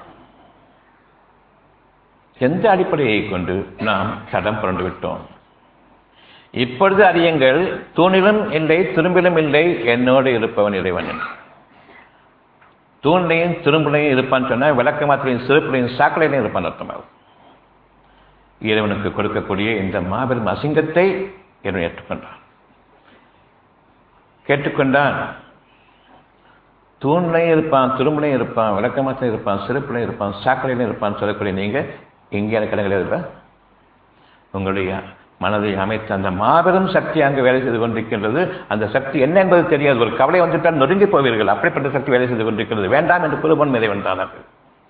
எந்த அடிப்படையை கொண்டு நாம் தடம் புரண்டு விட்டோம் இப்பொழுது அறியுங்கள் தூணிலும் இல்லை திரும்பிலும் இல்லை என்னோடு இருப்பவன் இறைவன் தூண்லையும் திரும்பிலையும் இருப்பான்னு சொன்னால் விளக்க மாத்திரையும் சிறப்புலையும் சாக்கலையிலையும் இருப்பான் அர்த்தமாகும் இறைவனுக்கு கொடுக்கக்கூடிய இந்த மாபெரும் அசிங்கத்தை இறைவன் ஏற்றுக்கொண்டான் கேட்டுக்கொண்டான் தூண்லையும் இருப்பான் திரும்பலையும் இருப்பான் விளக்கமாத்திலையும் இருப்பான் சிறப்புலையும் இருப்பான் சாக்கடையிலையும் இருப்பான் சொல்லக்கூடிய நீங்கள் இங்கே எனக்கு இடங்களே இல்லை உங்களுடைய மனதை அமைத்த அந்த மாபெரும் சக்தி அங்கு வேலை செய்து கொண்டிருக்கின்றது அந்த சக்தி என்ன என்பது தெரியாது ஒரு கவலை வந்துவிட்டால் நொறுங்கி போவீர்கள் அப்படிப்பட்ட சக்தி வேலை செய்து கொண்டிருக்கிறது வேண்டாம் என்று குருபன் மீதை வந்தார்கள்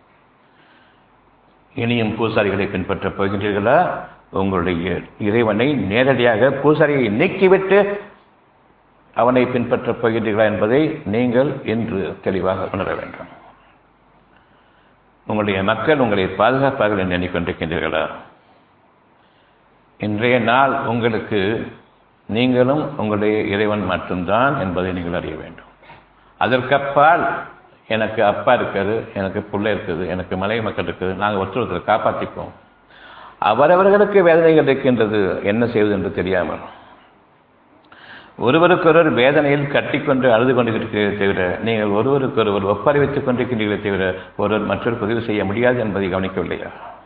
இனியும் பூசாரிகளை பின்பற்றப் போகின்றீர்களா உங்களுடைய இறைவனை நேரடியாக பூசாரியை நீக்கிவிட்டு அவனை பின்பற்றப் போகின்றீர்களா என்பதை நீங்கள் இன்று தெளிவாக உணர வேண்டும் உங்களுடைய மக்கள் உங்களை பாதுகாப்பார்கள் என்று எண்ணிக்கொண்டிருக்கின்றீர்களா இன்றைய நாள் உங்களுக்கு நீங்களும் உங்களுடைய இறைவன் மட்டும்தான் என்பதை நீங்கள் அறிய வேண்டும் அதற்கப்பால் எனக்கு அப்பா இருக்காரு எனக்கு பிள்ளை இருக்குது எனக்கு மலை மக்கள் இருக்குது நாங்கள் ஒருத்தர் ஒருத்தர் காப்பாற்றிப்போம் அவரவர்களுக்கு வேதனைகள் இருக்கின்றது என்ன செய்வது என்று தெரியாமல் ஒருவருக்கொருவர் வேதனையில் கட்டிக்கொண்டு அழுது கொண்டிருக்கிறீர்களே தவிர நீங்கள் ஒருவருக்கொருவர் ஒப்பறிவித்துக் கொண்டிருக்கிறீர்களே தவிர ஒருவர் மற்றொரு உதவி செய்ய முடியாது என்பதை கவனிக்கவில்லையா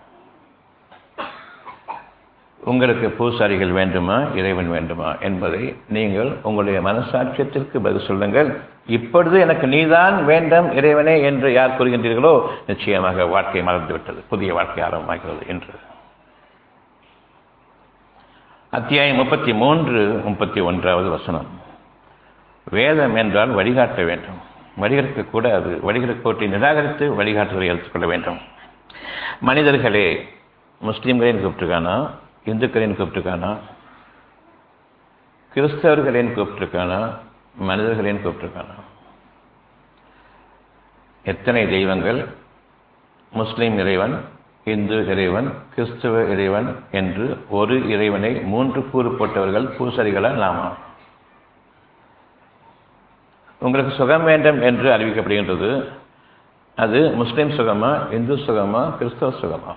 உங்களுக்கு பூசாரிகள் வேண்டுமா இறைவன் வேண்டுமா என்பதை நீங்கள் உங்களுடைய மனசாட்சியத்திற்கு பதில் சொல்லுங்கள் இப்பொழுது எனக்கு நீதான் வேண்டும் இறைவனே என்று யார் கூறுகின்றீர்களோ நிச்சயமாக வாழ்க்கை மறந்துவிட்டது புதிய வாழ்க்கை ஆரம்பமாகிறது என்று அத்தியாயம் முப்பத்தி மூன்று முப்பத்தி ஒன்றாவது வசனம் வேதம் என்றால் வழிகாட்ட வேண்டும் வழிகெடுக்க கூடாது வழிகெடுக்கோட்டை நிராகரித்து வழிகாட்டுதலை எடுத்துக்கொள்ள வேண்டும் மனிதர்களே முஸ்லீம்களின் கூப்பிட்டுருக்கானா இந்துக்களின் கூப்பிட்டுருக்கானா கிறிஸ்தவர்களின் கூப்பிட்டுருக்கானா மனிதர்களின் கூப்பிட்டுருக்கானா எத்தனை தெய்வங்கள் முஸ்லீம் இறைவன் இந்து இறைவன் கிறிஸ்துவ இறைவன் என்று ஒரு இறைவனை மூன்று கூறு போட்டவர்கள் பூசரிகளா நாமா உங்களுக்கு சுகம் வேண்டும் என்று அறிவிக்கப்படுகின்றது அது முஸ்லிம் சுகமா இந்து சுகமா கிறிஸ்தவ சுகமா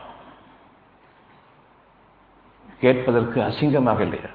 கேட்பதற்கு அசிங்கமாக இல்லையா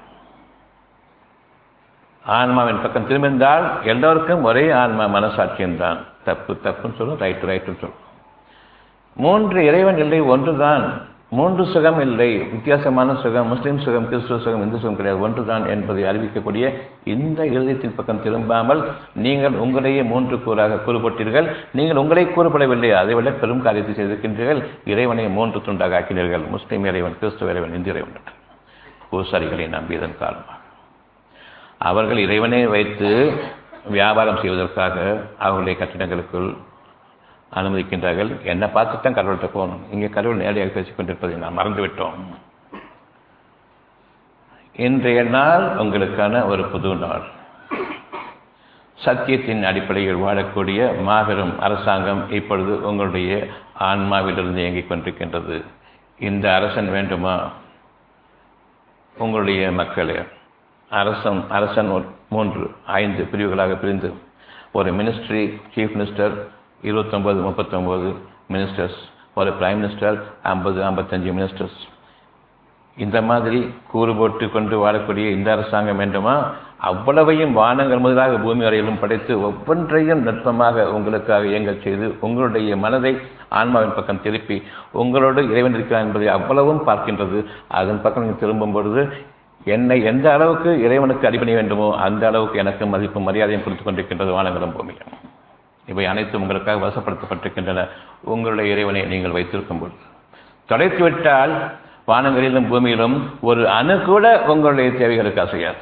ஆன்மாவின் பக்கம் திரும்பியிருந்தால் எல்லோருக்கும் ஒரே ஆன்மா மனசாட்சியம்தான் தப்பு தப்புன்னு சொல்லும் ரைட்டு ரைட்டுன்னு சொல்லும் மூன்று இறைவன் இல்லை ஒன்றுதான் மூன்று சுகம் இல்லை வித்தியாசமான சுகம் முஸ்லீம் சுகம் கிறிஸ்துவ சுகம் இந்து சுகம் கிடையாது ஒன்றுதான் என்பதை அறிவிக்கக்கூடிய இந்த இறுதியத்தின் பக்கம் திரும்பாமல் நீங்கள் உங்களையே மூன்று கூறாக கூறுபட்டீர்கள் நீங்கள் உங்களை கூறப்படவில்லை அதை விட பெரும் காரியத்தை செய்திருக்கின்றீர்கள் இறைவனை மூன்று துண்டாக ஆக்கினீர்கள் முஸ்லீம் இறைவன் கிறிஸ்துவ இறைவன் இந்து இறைவன் பூசாரிகளை நம்பியதன் காரணமாக அவர்கள் இறைவனை வைத்து வியாபாரம் செய்வதற்காக அவர்களுடைய கட்டிடங்களுக்குள் அனுமதிக்கின்றார்கள் என்னை பார்த்துட்டு தான் கடவுள்கிட்ட போகணும் இங்கே கடவுள் நேரடியாக பேசிக் கொண்டிருப்பதை நாம் மறந்துவிட்டோம் இன்றைய நாள் உங்களுக்கான ஒரு புது நாள் சத்தியத்தின் அடிப்படையில் வாழக்கூடிய மாபெரும் அரசாங்கம் இப்பொழுது உங்களுடைய ஆன்மாவிலிருந்து இயங்கிக் கொண்டிருக்கின்றது இந்த அரசன் வேண்டுமா உங்களுடைய மக்களே அரசன் அரசன் ஒரு மூன்று ஐந்து பிரிவுகளாக பிரிந்து ஒரு மினிஸ்ட்ரி சீஃப் மினிஸ்டர் இருபத்தொம்பது முப்பத்தொம்போது மினிஸ்டர்ஸ் ஒரு பிரைம் மினிஸ்டர் ஐம்பது ஐம்பத்தஞ்சு மினிஸ்டர்ஸ் இந்த மாதிரி கூறு போட்டு கொண்டு வாழக்கூடிய இந்த அரசாங்கம் வேண்டுமா அவ்வளவையும் வானங்கள் முதலாக பூமி வரையிலும் படைத்து ஒவ்வொன்றையும் நுட்பமாக உங்களுக்காக இயங்கச் செய்து உங்களுடைய மனதை ஆன்மாவின் பக்கம் திருப்பி உங்களோடு இறைவன் இருக்கிறான் என்பதை அவ்வளவும் பார்க்கின்றது அதன் பக்கம் நீங்கள் திரும்பும் பொழுது என்னை எந்த அளவுக்கு இறைவனுக்கு அடிபணி வேண்டுமோ அந்த அளவுக்கு எனக்கு மதிப்பும் மரியாதையும் கொடுத்துக் கொண்டிருக்கின்றது வானங்களும் பூமியும் இவை அனைத்தும் உங்களுக்காக வசப்படுத்தப்பட்டிருக்கின்றன உங்களுடைய இறைவனை நீங்கள் வைத்திருக்கும் பொழுது தொலைத்து விட்டால் வானங்களிலும் பூமியிலும் ஒரு அணு கூட உங்களுடைய தேவைகளுக்கு அசையாது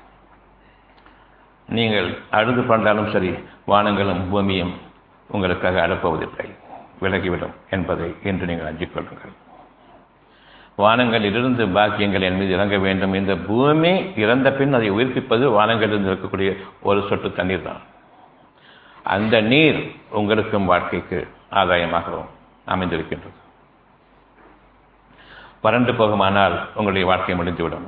நீங்கள் அழுது பண்ணாலும் சரி வானங்களும் பூமியும் உங்களுக்காக அழப்போவதில்லை விலகிவிடும் என்பதை இன்று நீங்கள் அஞ்சிக் கொள்ளுங்கள் வானங்களிலிருந்து பாக்கியங்கள் என் மீது இறங்க வேண்டும் இந்த பூமி இறந்த பின் அதை உயிர்ப்பிப்பது வானங்களிலிருந்து இருக்கக்கூடிய ஒரு சொட்டு தண்ணீர் தான் அந்த நீர் உங்களுக்கும் வாழ்க்கைக்கு ஆதாயமாகவும் அமைந்திருக்கின்றது வறண்டு போகுமானால் உங்களுடைய வாழ்க்கை முடிந்துவிடும்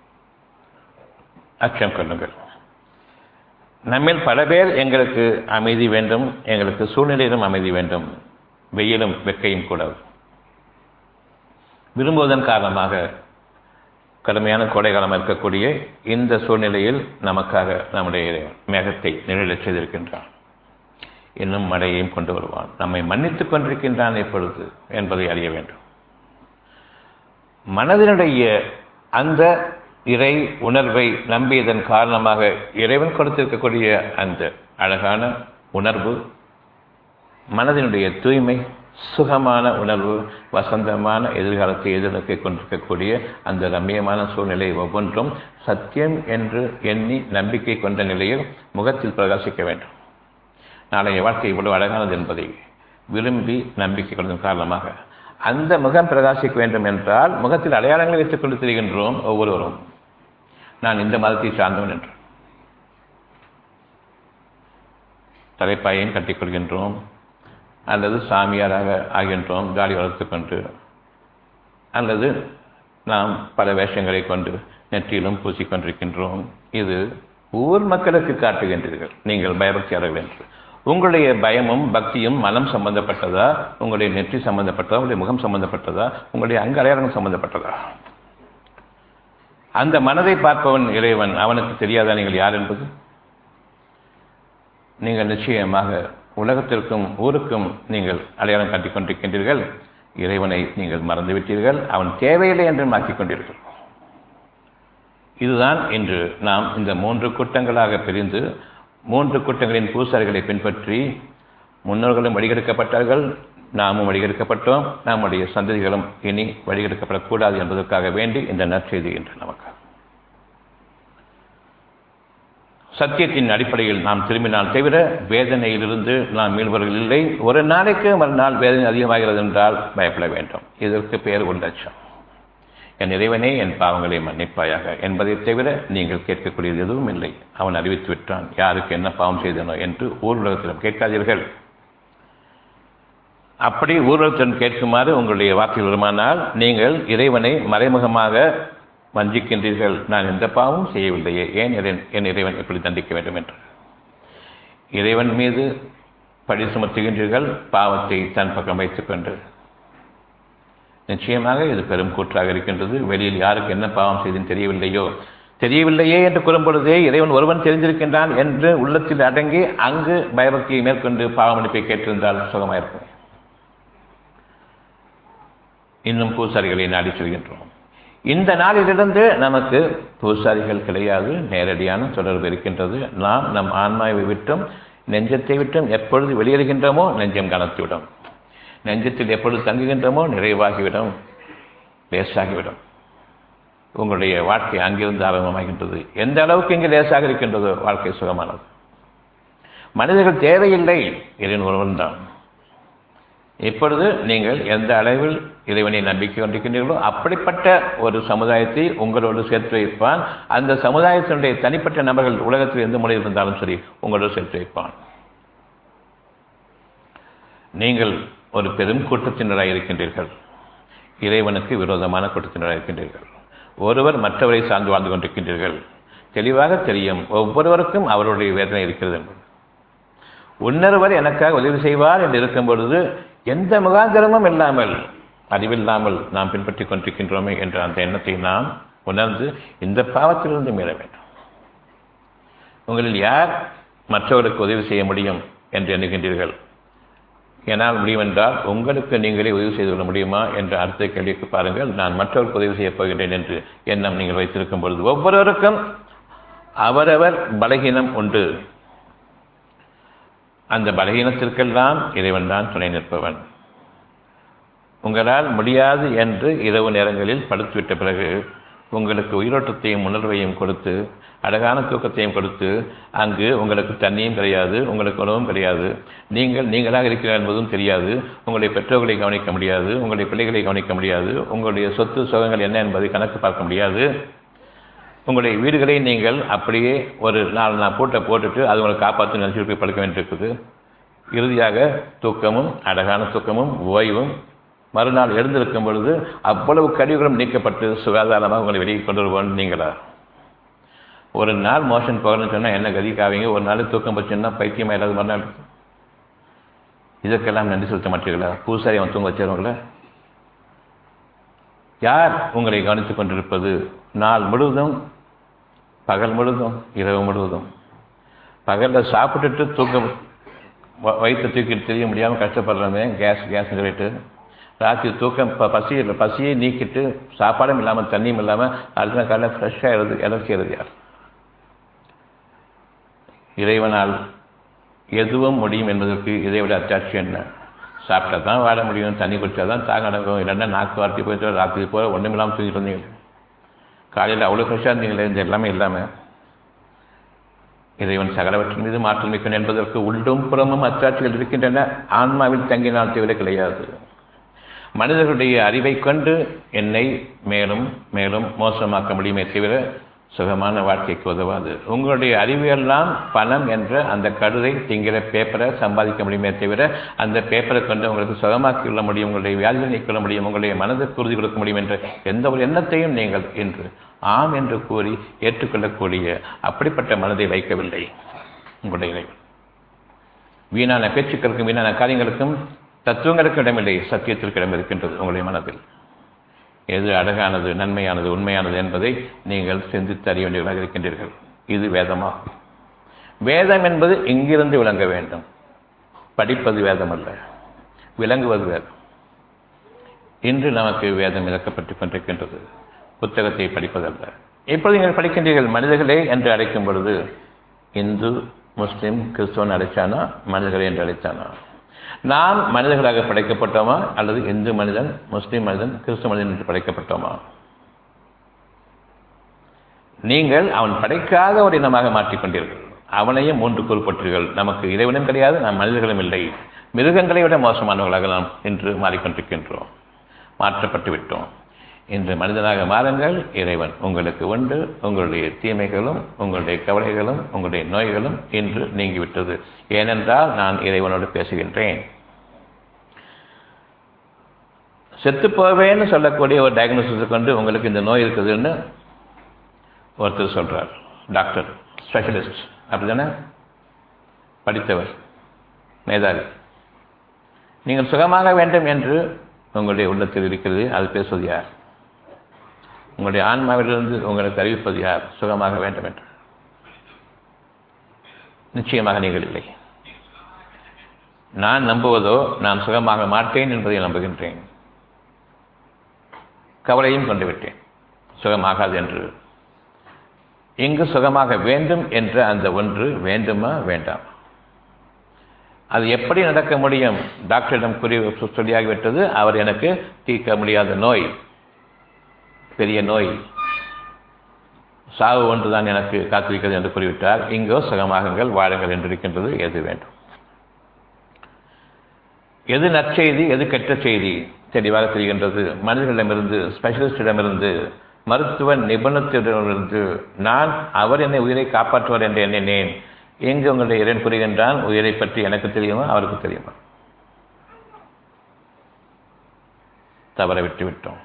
அச்சம் கொள்ளுங்கள் நம்மில் பல பேர் எங்களுக்கு அமைதி வேண்டும் எங்களுக்கு சூழ்நிலையிலும் அமைதி வேண்டும் வெயிலும் வெக்கையும் கூடாது விரும்புவதன் காரணமாக கடுமையான கோடைகாலம் இருக்கக்கூடிய இந்த சூழ்நிலையில் நமக்காக நம்முடைய மேகத்தை நிழலச் செய்திருக்கின்றான் இன்னும் மழையையும் கொண்டு வருவான் நம்மை மன்னித்துக் கொண்டிருக்கின்றான் எப்பொழுது என்பதை அறிய வேண்டும் மனதினுடைய அந்த இறை உணர்வை நம்பியதன் காரணமாக இறைவன் கொடுத்திருக்கக்கூடிய அந்த அழகான உணர்வு மனதினுடைய தூய்மை சுகமான உணர்வு வசந்தமான எதிர்காலத்தை எதிர்நோக்கி கொண்டிருக்கக்கூடிய அந்த ரம்மியமான சூழ்நிலை ஒவ்வொன்றும் சத்தியம் என்று எண்ணி நம்பிக்கை கொண்ட நிலையில் முகத்தில் பிரகாசிக்க வேண்டும் நாளைய வாழ்க்கை இவ்வளவு அழகானது என்பதை விரும்பி நம்பிக்கை கொண்டதன் காரணமாக அந்த முகம் பிரகாசிக்க வேண்டும் என்றால் முகத்தில் அடையாளங்களை வைத்துக் கொண்டு திரிகின்றோம் ஒவ்வொருவரும் நான் இந்த மதத்தை சார்ந்தவன் என்று தலைப்பாயையும் கட்டிக்கொள்கின்றோம் அல்லது சாமியாராக ஆகின்றோம் தாடி வளர்த்து கொண்டு அல்லது நாம் பல வேஷங்களை கொண்டு நெற்றியிலும் பூசிக்கொண்டிருக்கின்றோம் இது ஊர் மக்களுக்கு காட்டுகின்றீர்கள் நீங்கள் பயபக்தியாளர்கள் என்று உங்களுடைய பயமும் பக்தியும் மனம் சம்பந்தப்பட்டதா உங்களுடைய நெற்றி சம்பந்தப்பட்டதா உங்களுடைய முகம் சம்பந்தப்பட்டதா உங்களுடைய அங்க அடையாளம் சம்பந்தப்பட்டதா அந்த மனதை பார்ப்பவன் இறைவன் அவனுக்கு தெரியாதா நீங்கள் யார் என்பது நீங்கள் நிச்சயமாக உலகத்திற்கும் ஊருக்கும் நீங்கள் அடையாளம் காட்டிக் கொண்டிருக்கின்றீர்கள் இறைவனை நீங்கள் மறந்துவிட்டீர்கள் அவன் தேவையில்லை என்று மாற்றிக் கொண்டீர்கள் இதுதான் இன்று நாம் இந்த மூன்று கூட்டங்களாக பிரிந்து மூன்று கூட்டங்களின் பூசாரிகளை பின்பற்றி முன்னோர்களும் வழிகெடுக்கப்பட்டார்கள் நாமும் வழிகெடுக்கப்பட்டோம் நம்முடைய சந்ததிகளும் இனி வழிகெடுக்கப்படக்கூடாது என்பதற்காக வேண்டி இந்த நற்செய்தி என்று நமக்கு சத்தியத்தின் அடிப்படையில் நாம் திரும்பினால் தவிர வேதனையிலிருந்து நாம் மீள்வர்கள் இல்லை ஒரு நாளைக்கு மறுநாள் வேதனை அதிகமாகிறது என்றால் பயப்பட வேண்டும் இதற்கு பெயர் உள்ளட்சம் என் இறைவனே என் பாவங்களை மன்னிப்பாயாக என்பதை தவிர நீங்கள் கேட்கக்கூடியது எதுவும் இல்லை அவன் அறிவித்து விட்டான் யாருக்கு என்ன பாவம் செய்தனோ என்று ஊர் உலகத்திடம் கேட்காதீர்கள் அப்படி ஊர்வலத்துடன் கேட்குமாறு உங்களுடைய வார்த்தைகள் வருமானால் நீங்கள் இறைவனை மறைமுகமாக வஞ்சிக்கின்றீர்கள் நான் எந்த பாவமும் செய்யவில்லையே ஏன் என் இறைவன் எப்படி தண்டிக்க வேண்டும் என்று இறைவன் மீது பழி சுமத்துகின்றீர்கள் பாவத்தை தன் பக்கம் வைத்துக்கொண்டு நிச்சயமாக இது பெரும் கூற்றாக இருக்கின்றது வெளியில் யாருக்கு என்ன பாவம் செய்துன்னு தெரியவில்லையோ தெரியவில்லையே என்று கூறும்பொழுதே இறைவன் ஒருவன் தெரிந்திருக்கின்றான் என்று உள்ளத்தில் அடங்கி அங்கு பயபக்தியை மேற்கொண்டு பாவமளிப்பை கேட்டிருந்தால் சுகமாயிருக்கும் இன்னும் பூசாரிகளை நாடி செல்கின்றோம் இந்த நாளிலிருந்து நமக்கு பூசாரிகள் கிடையாது நேரடியான தொடர்பு இருக்கின்றது நாம் நம் ஆன்மாவை விட்டும் நெஞ்சத்தை விட்டும் எப்பொழுது வெளியேறுகின்றோமோ நெஞ்சம் கனத்துவிடும் நெஞ்சத்தில் எப்பொழுது தங்குகின்றோமோ நிறைவாகிவிடும் லேசாகிவிடும் உங்களுடைய வாழ்க்கை அங்கிருந்து ஆரம்பமாகின்றது எந்த அளவுக்கு இங்கு லேசாக இருக்கின்றதோ வாழ்க்கை சுகமானது மனிதர்கள் தேவையில்லை இறைவன் ஒருவன் தான் இப்பொழுது நீங்கள் எந்த அளவில் இறைவனை நம்பிக்கை கொண்டிருக்கின்றீர்களோ அப்படிப்பட்ட ஒரு சமுதாயத்தை உங்களோடு சேர்த்து வைப்பான் அந்த சமுதாயத்தினுடைய தனிப்பட்ட நபர்கள் உலகத்தில் எந்த முறையில் இருந்தாலும் சரி உங்களோடு சேர்த்து வைப்பான் நீங்கள் ஒரு பெரும் கூட்டத்தினராக இருக்கின்றீர்கள் இறைவனுக்கு விரோதமான கூட்டத்தினராக இருக்கின்றீர்கள் ஒருவர் மற்றவரை சார்ந்து வாழ்ந்து கொண்டிருக்கின்றீர்கள் தெளிவாக தெரியும் ஒவ்வொருவருக்கும் அவருடைய வேதனை இருக்கிறது என்பது உன்னொருவர் எனக்காக உதவி செய்வார் என்று இருக்கும் பொழுது எந்த முகாந்திரமும் இல்லாமல் அறிவில்லாமல் நாம் பின்பற்றிக் கொண்டிருக்கின்றோமே என்ற அந்த எண்ணத்தை நாம் உணர்ந்து இந்த பாவத்திலிருந்து மீற வேண்டும் உங்களில் யார் மற்றவருக்கு உதவி செய்ய முடியும் என்று எண்ணுகின்றீர்கள் என்னால் முடியும் என்றால் உங்களுக்கு நீங்களே உதவி செய்து கொள்ள முடியுமா என்ற அடுத்த கேள்விக்கு பாருங்கள் நான் மற்றவருக்கு உதவி செய்யப் போகின்றேன் என்று எண்ணம் நீங்கள் வைத்திருக்கும் பொழுது ஒவ்வொருவருக்கும் அவரவர் பலகீனம் உண்டு அந்த பலகீனத்திற்கெல்லாம் இறைவன் தான் துணை நிற்பவன் உங்களால் முடியாது என்று இரவு நேரங்களில் படுத்துவிட்ட பிறகு உங்களுக்கு உயிரோட்டத்தையும் உணர்வையும் கொடுத்து அழகான தூக்கத்தையும் கொடுத்து அங்கு உங்களுக்கு தண்ணியும் கிடையாது உங்களுக்கு உணவும் கிடையாது நீங்கள் நீங்களாக இருக்கிறார் என்பதும் தெரியாது உங்களுடைய பெற்றோர்களை கவனிக்க முடியாது உங்களுடைய பிள்ளைகளை கவனிக்க முடியாது உங்களுடைய சொத்து சுகங்கள் என்ன என்பதை கணக்கு பார்க்க முடியாது உங்களுடைய வீடுகளை நீங்கள் அப்படியே ஒரு நாலு நாள் பூட்டை போட்டுட்டு அது உங்களை காப்பாற்றி நினச்சிட்டு போய் படுக்க வேண்டியிருக்குது இறுதியாக தூக்கமும் அழகான தூக்கமும் ஓய்வும் மறுநாள் எழுந்திருக்கும் பொழுது அவ்வளவு கழிவுகளும் நீக்கப்பட்டு சுகாதாரமாக உங்களை வெளியே கொண்டு வருவோம் நீங்களா ஒரு நாள் மோஷன் போகணும்னு சொன்னால் என்ன கதிக்காவீங்க ஒரு நாள் தூக்கம் போச்சுன்னா பைத்தியமாக இல்லாத மறுநாள் இதற்கெல்லாம் நன்றி செலுத்த மாட்டீர்களா பூசாரி அவன் தூங்க வச்சிருவங்களா யார் உங்களை கவனித்துக் கொண்டிருப்பது நாள் முழுவதும் பகல் முழுவதும் இரவு முழுவதும் பகலில் சாப்பிட்டுட்டு தூக்கம் வயிற்று தூக்கிட்டு தெரிய முடியாமல் கஷ்டப்படுறோமே கேஸ் கேஸ் சொல்லிட்டு ராத்திரி தூக்கம் ப பசி பசியை நீக்கிட்டு சாப்பாடும் இல்லாமல் தண்ணியும் இல்லாமல் அடுத்த நாள் காலையில் ஃப்ரெஷ்ஷாக எழுது இலக்கியது யார் இறைவனால் எதுவும் முடியும் என்பதற்கு இதை விட அத்தாட்சி என்ன சாப்பிட்டா தான் வாழ முடியும் தண்ணி குடித்தா தான் தாக நடக்கும் இல்லைன்னா நாக்கு வார்த்தை போயிட்டு ராத்திரி போல ஒன்றும் இல்லாமல் தூங்கிட்டு இருந்தீங்க காலையில் அவ்வளோ ஃப்ரெஷ்ஷாக இருந்தீங்களே இந்த எல்லாமே இல்லாமல் இறைவன் சகலவற்றின் மீது மாற்றம் மிக்கன் என்பதற்கு உள்ளும் புறமும் அத்தாட்சிகள் இருக்கின்றன ஆன்மாவில் தங்கினால் தவிர கிடையாது மனிதர்களுடைய அறிவை கொண்டு என்னை மேலும் மேலும் மோசமாக்க முடியுமே தவிர சுகமான வாழ்க்கைக்கு உதவாது உங்களுடைய அறிவியெல்லாம் பணம் என்ற அந்த கடுதை திங்கிற பேப்பரை சம்பாதிக்க முடியுமே தவிர அந்த பேப்பரை கொண்டு உங்களுக்கு சுகமாக்கி கொள்ள முடியும் உங்களுடைய வியாதிகளை நீக்கிக் கொள்ள முடியும் உங்களுடைய மனதுக்கு உறுதி கொடுக்க முடியும் என்ற எந்த ஒரு எண்ணத்தையும் நீங்கள் இன்று ஆம் என்று கூறி ஏற்றுக்கொள்ளக்கூடிய அப்படிப்பட்ட மனதை வைக்கவில்லை உங்களுடைய இறைவன் வீணான பேச்சுக்களுக்கும் வீணான காரியங்களுக்கும் தத்துவங்களுக்கும் இடமில்லை சத்தியத்திற்கு இடம் இருக்கின்றது உங்களுடைய மனதில் எது அழகானது நன்மையானது உண்மையானது என்பதை நீங்கள் சிந்தித்து அறிய வேண்டியவர்களாக இருக்கின்றீர்கள் இது வேதமாகும் வேதம் என்பது இங்கிருந்து விளங்க வேண்டும் படிப்பது வேதம் அல்ல விளங்குவது வேதம் இன்று நமக்கு வேதம் இழக்கப்பட்டுக் கொண்டிருக்கின்றது புத்தகத்தை படிப்பதல்ல இப்பொழுது நீங்கள் படிக்கின்றீர்கள் மனிதர்களே என்று அழைக்கும் பொழுது இந்து முஸ்லிம் கிறிஸ்துவன் அழைச்சானா மனிதர்களே என்று அழைத்தானா நாம் மனிதர்களாக படைக்கப்பட்டோமா அல்லது இந்து மனிதன் முஸ்லிம் மனிதன் கிறிஸ்துவ மனிதன் என்று படைக்கப்பட்டோமா நீங்கள் அவன் படைக்காத ஒரு இனமாக மாற்றிக்கொண்டீர்கள் அவனையும் மூன்று கூறுபட்டீர்கள் நமக்கு இறைவனும் கிடையாது நாம் மனிதர்களும் இல்லை மிருகங்களை விட மோசமானவர்களாக நாம் இன்று மாறிக்கொண்டிருக்கின்றோம் மாற்றப்பட்டு விட்டோம் இன்று மனிதனாக மாறுங்கள் இறைவன் உங்களுக்கு உண்டு உங்களுடைய தீமைகளும் உங்களுடைய கவலைகளும் உங்களுடைய நோய்களும் இன்று நீங்கிவிட்டது ஏனென்றால் நான் இறைவனோடு பேசுகின்றேன் செத்து போவேன்னு சொல்லக்கூடிய ஒரு டயக்னோசிஸை கொண்டு உங்களுக்கு இந்த நோய் இருக்குதுன்னு ஒருத்தர் சொல்கிறார் டாக்டர் ஸ்பெஷலிஸ்ட் அப்படி தானே படித்தவர் மேதாவி நீங்கள் சுகமாக வேண்டும் என்று உங்களுடைய உள்ளத்தில் இருக்கிறது அது பேசுவது யார் உங்களுடைய ஆன்மாவிலிருந்து உங்களுக்கு அறிவிப்பது யார் சுகமாக வேண்டும் என்று நிச்சயமாக நீங்கள் இல்லை நான் நம்புவதோ நான் சுகமாக மாட்டேன் என்பதை நம்புகின்றேன் கவலையும் கொண்டு விட்டேன் சுகமாகாது என்று இங்கு சுகமாக வேண்டும் என்ற அந்த ஒன்று வேண்டுமா வேண்டாம் அது எப்படி நடக்க முடியும் டாக்டரிடம் கூறி சொல்லியாகிவிட்டது அவர் எனக்கு தீர்க்க முடியாத நோய் பெரிய நோய் சாவு ஒன்றுதான் எனக்கு காத்திருக்கிறது என்று கூறிவிட்டார் இங்கோ சுகமாகுங்கள் வாழுங்கள் என்று இருக்கின்றது எது வேண்டும் எது நற்செய்தி எது கெட்ட செய்தி தெளிவாக தெரிகின்றது மனிதர்களிடமிருந்து ஸ்பெஷலிஸ்டிடமிருந்து மருத்துவ நிபுணத்திடமிருந்து நான் அவர் என்னை உயிரை காப்பாற்றுவார் என்று எண்ணினேன் எங்கு உங்களுடைய இறைவன் புரிகின்றான் உயிரை பற்றி எனக்கு தெரியுமா அவருக்கு தெரியுமா தவற விட்டு விட்டோம்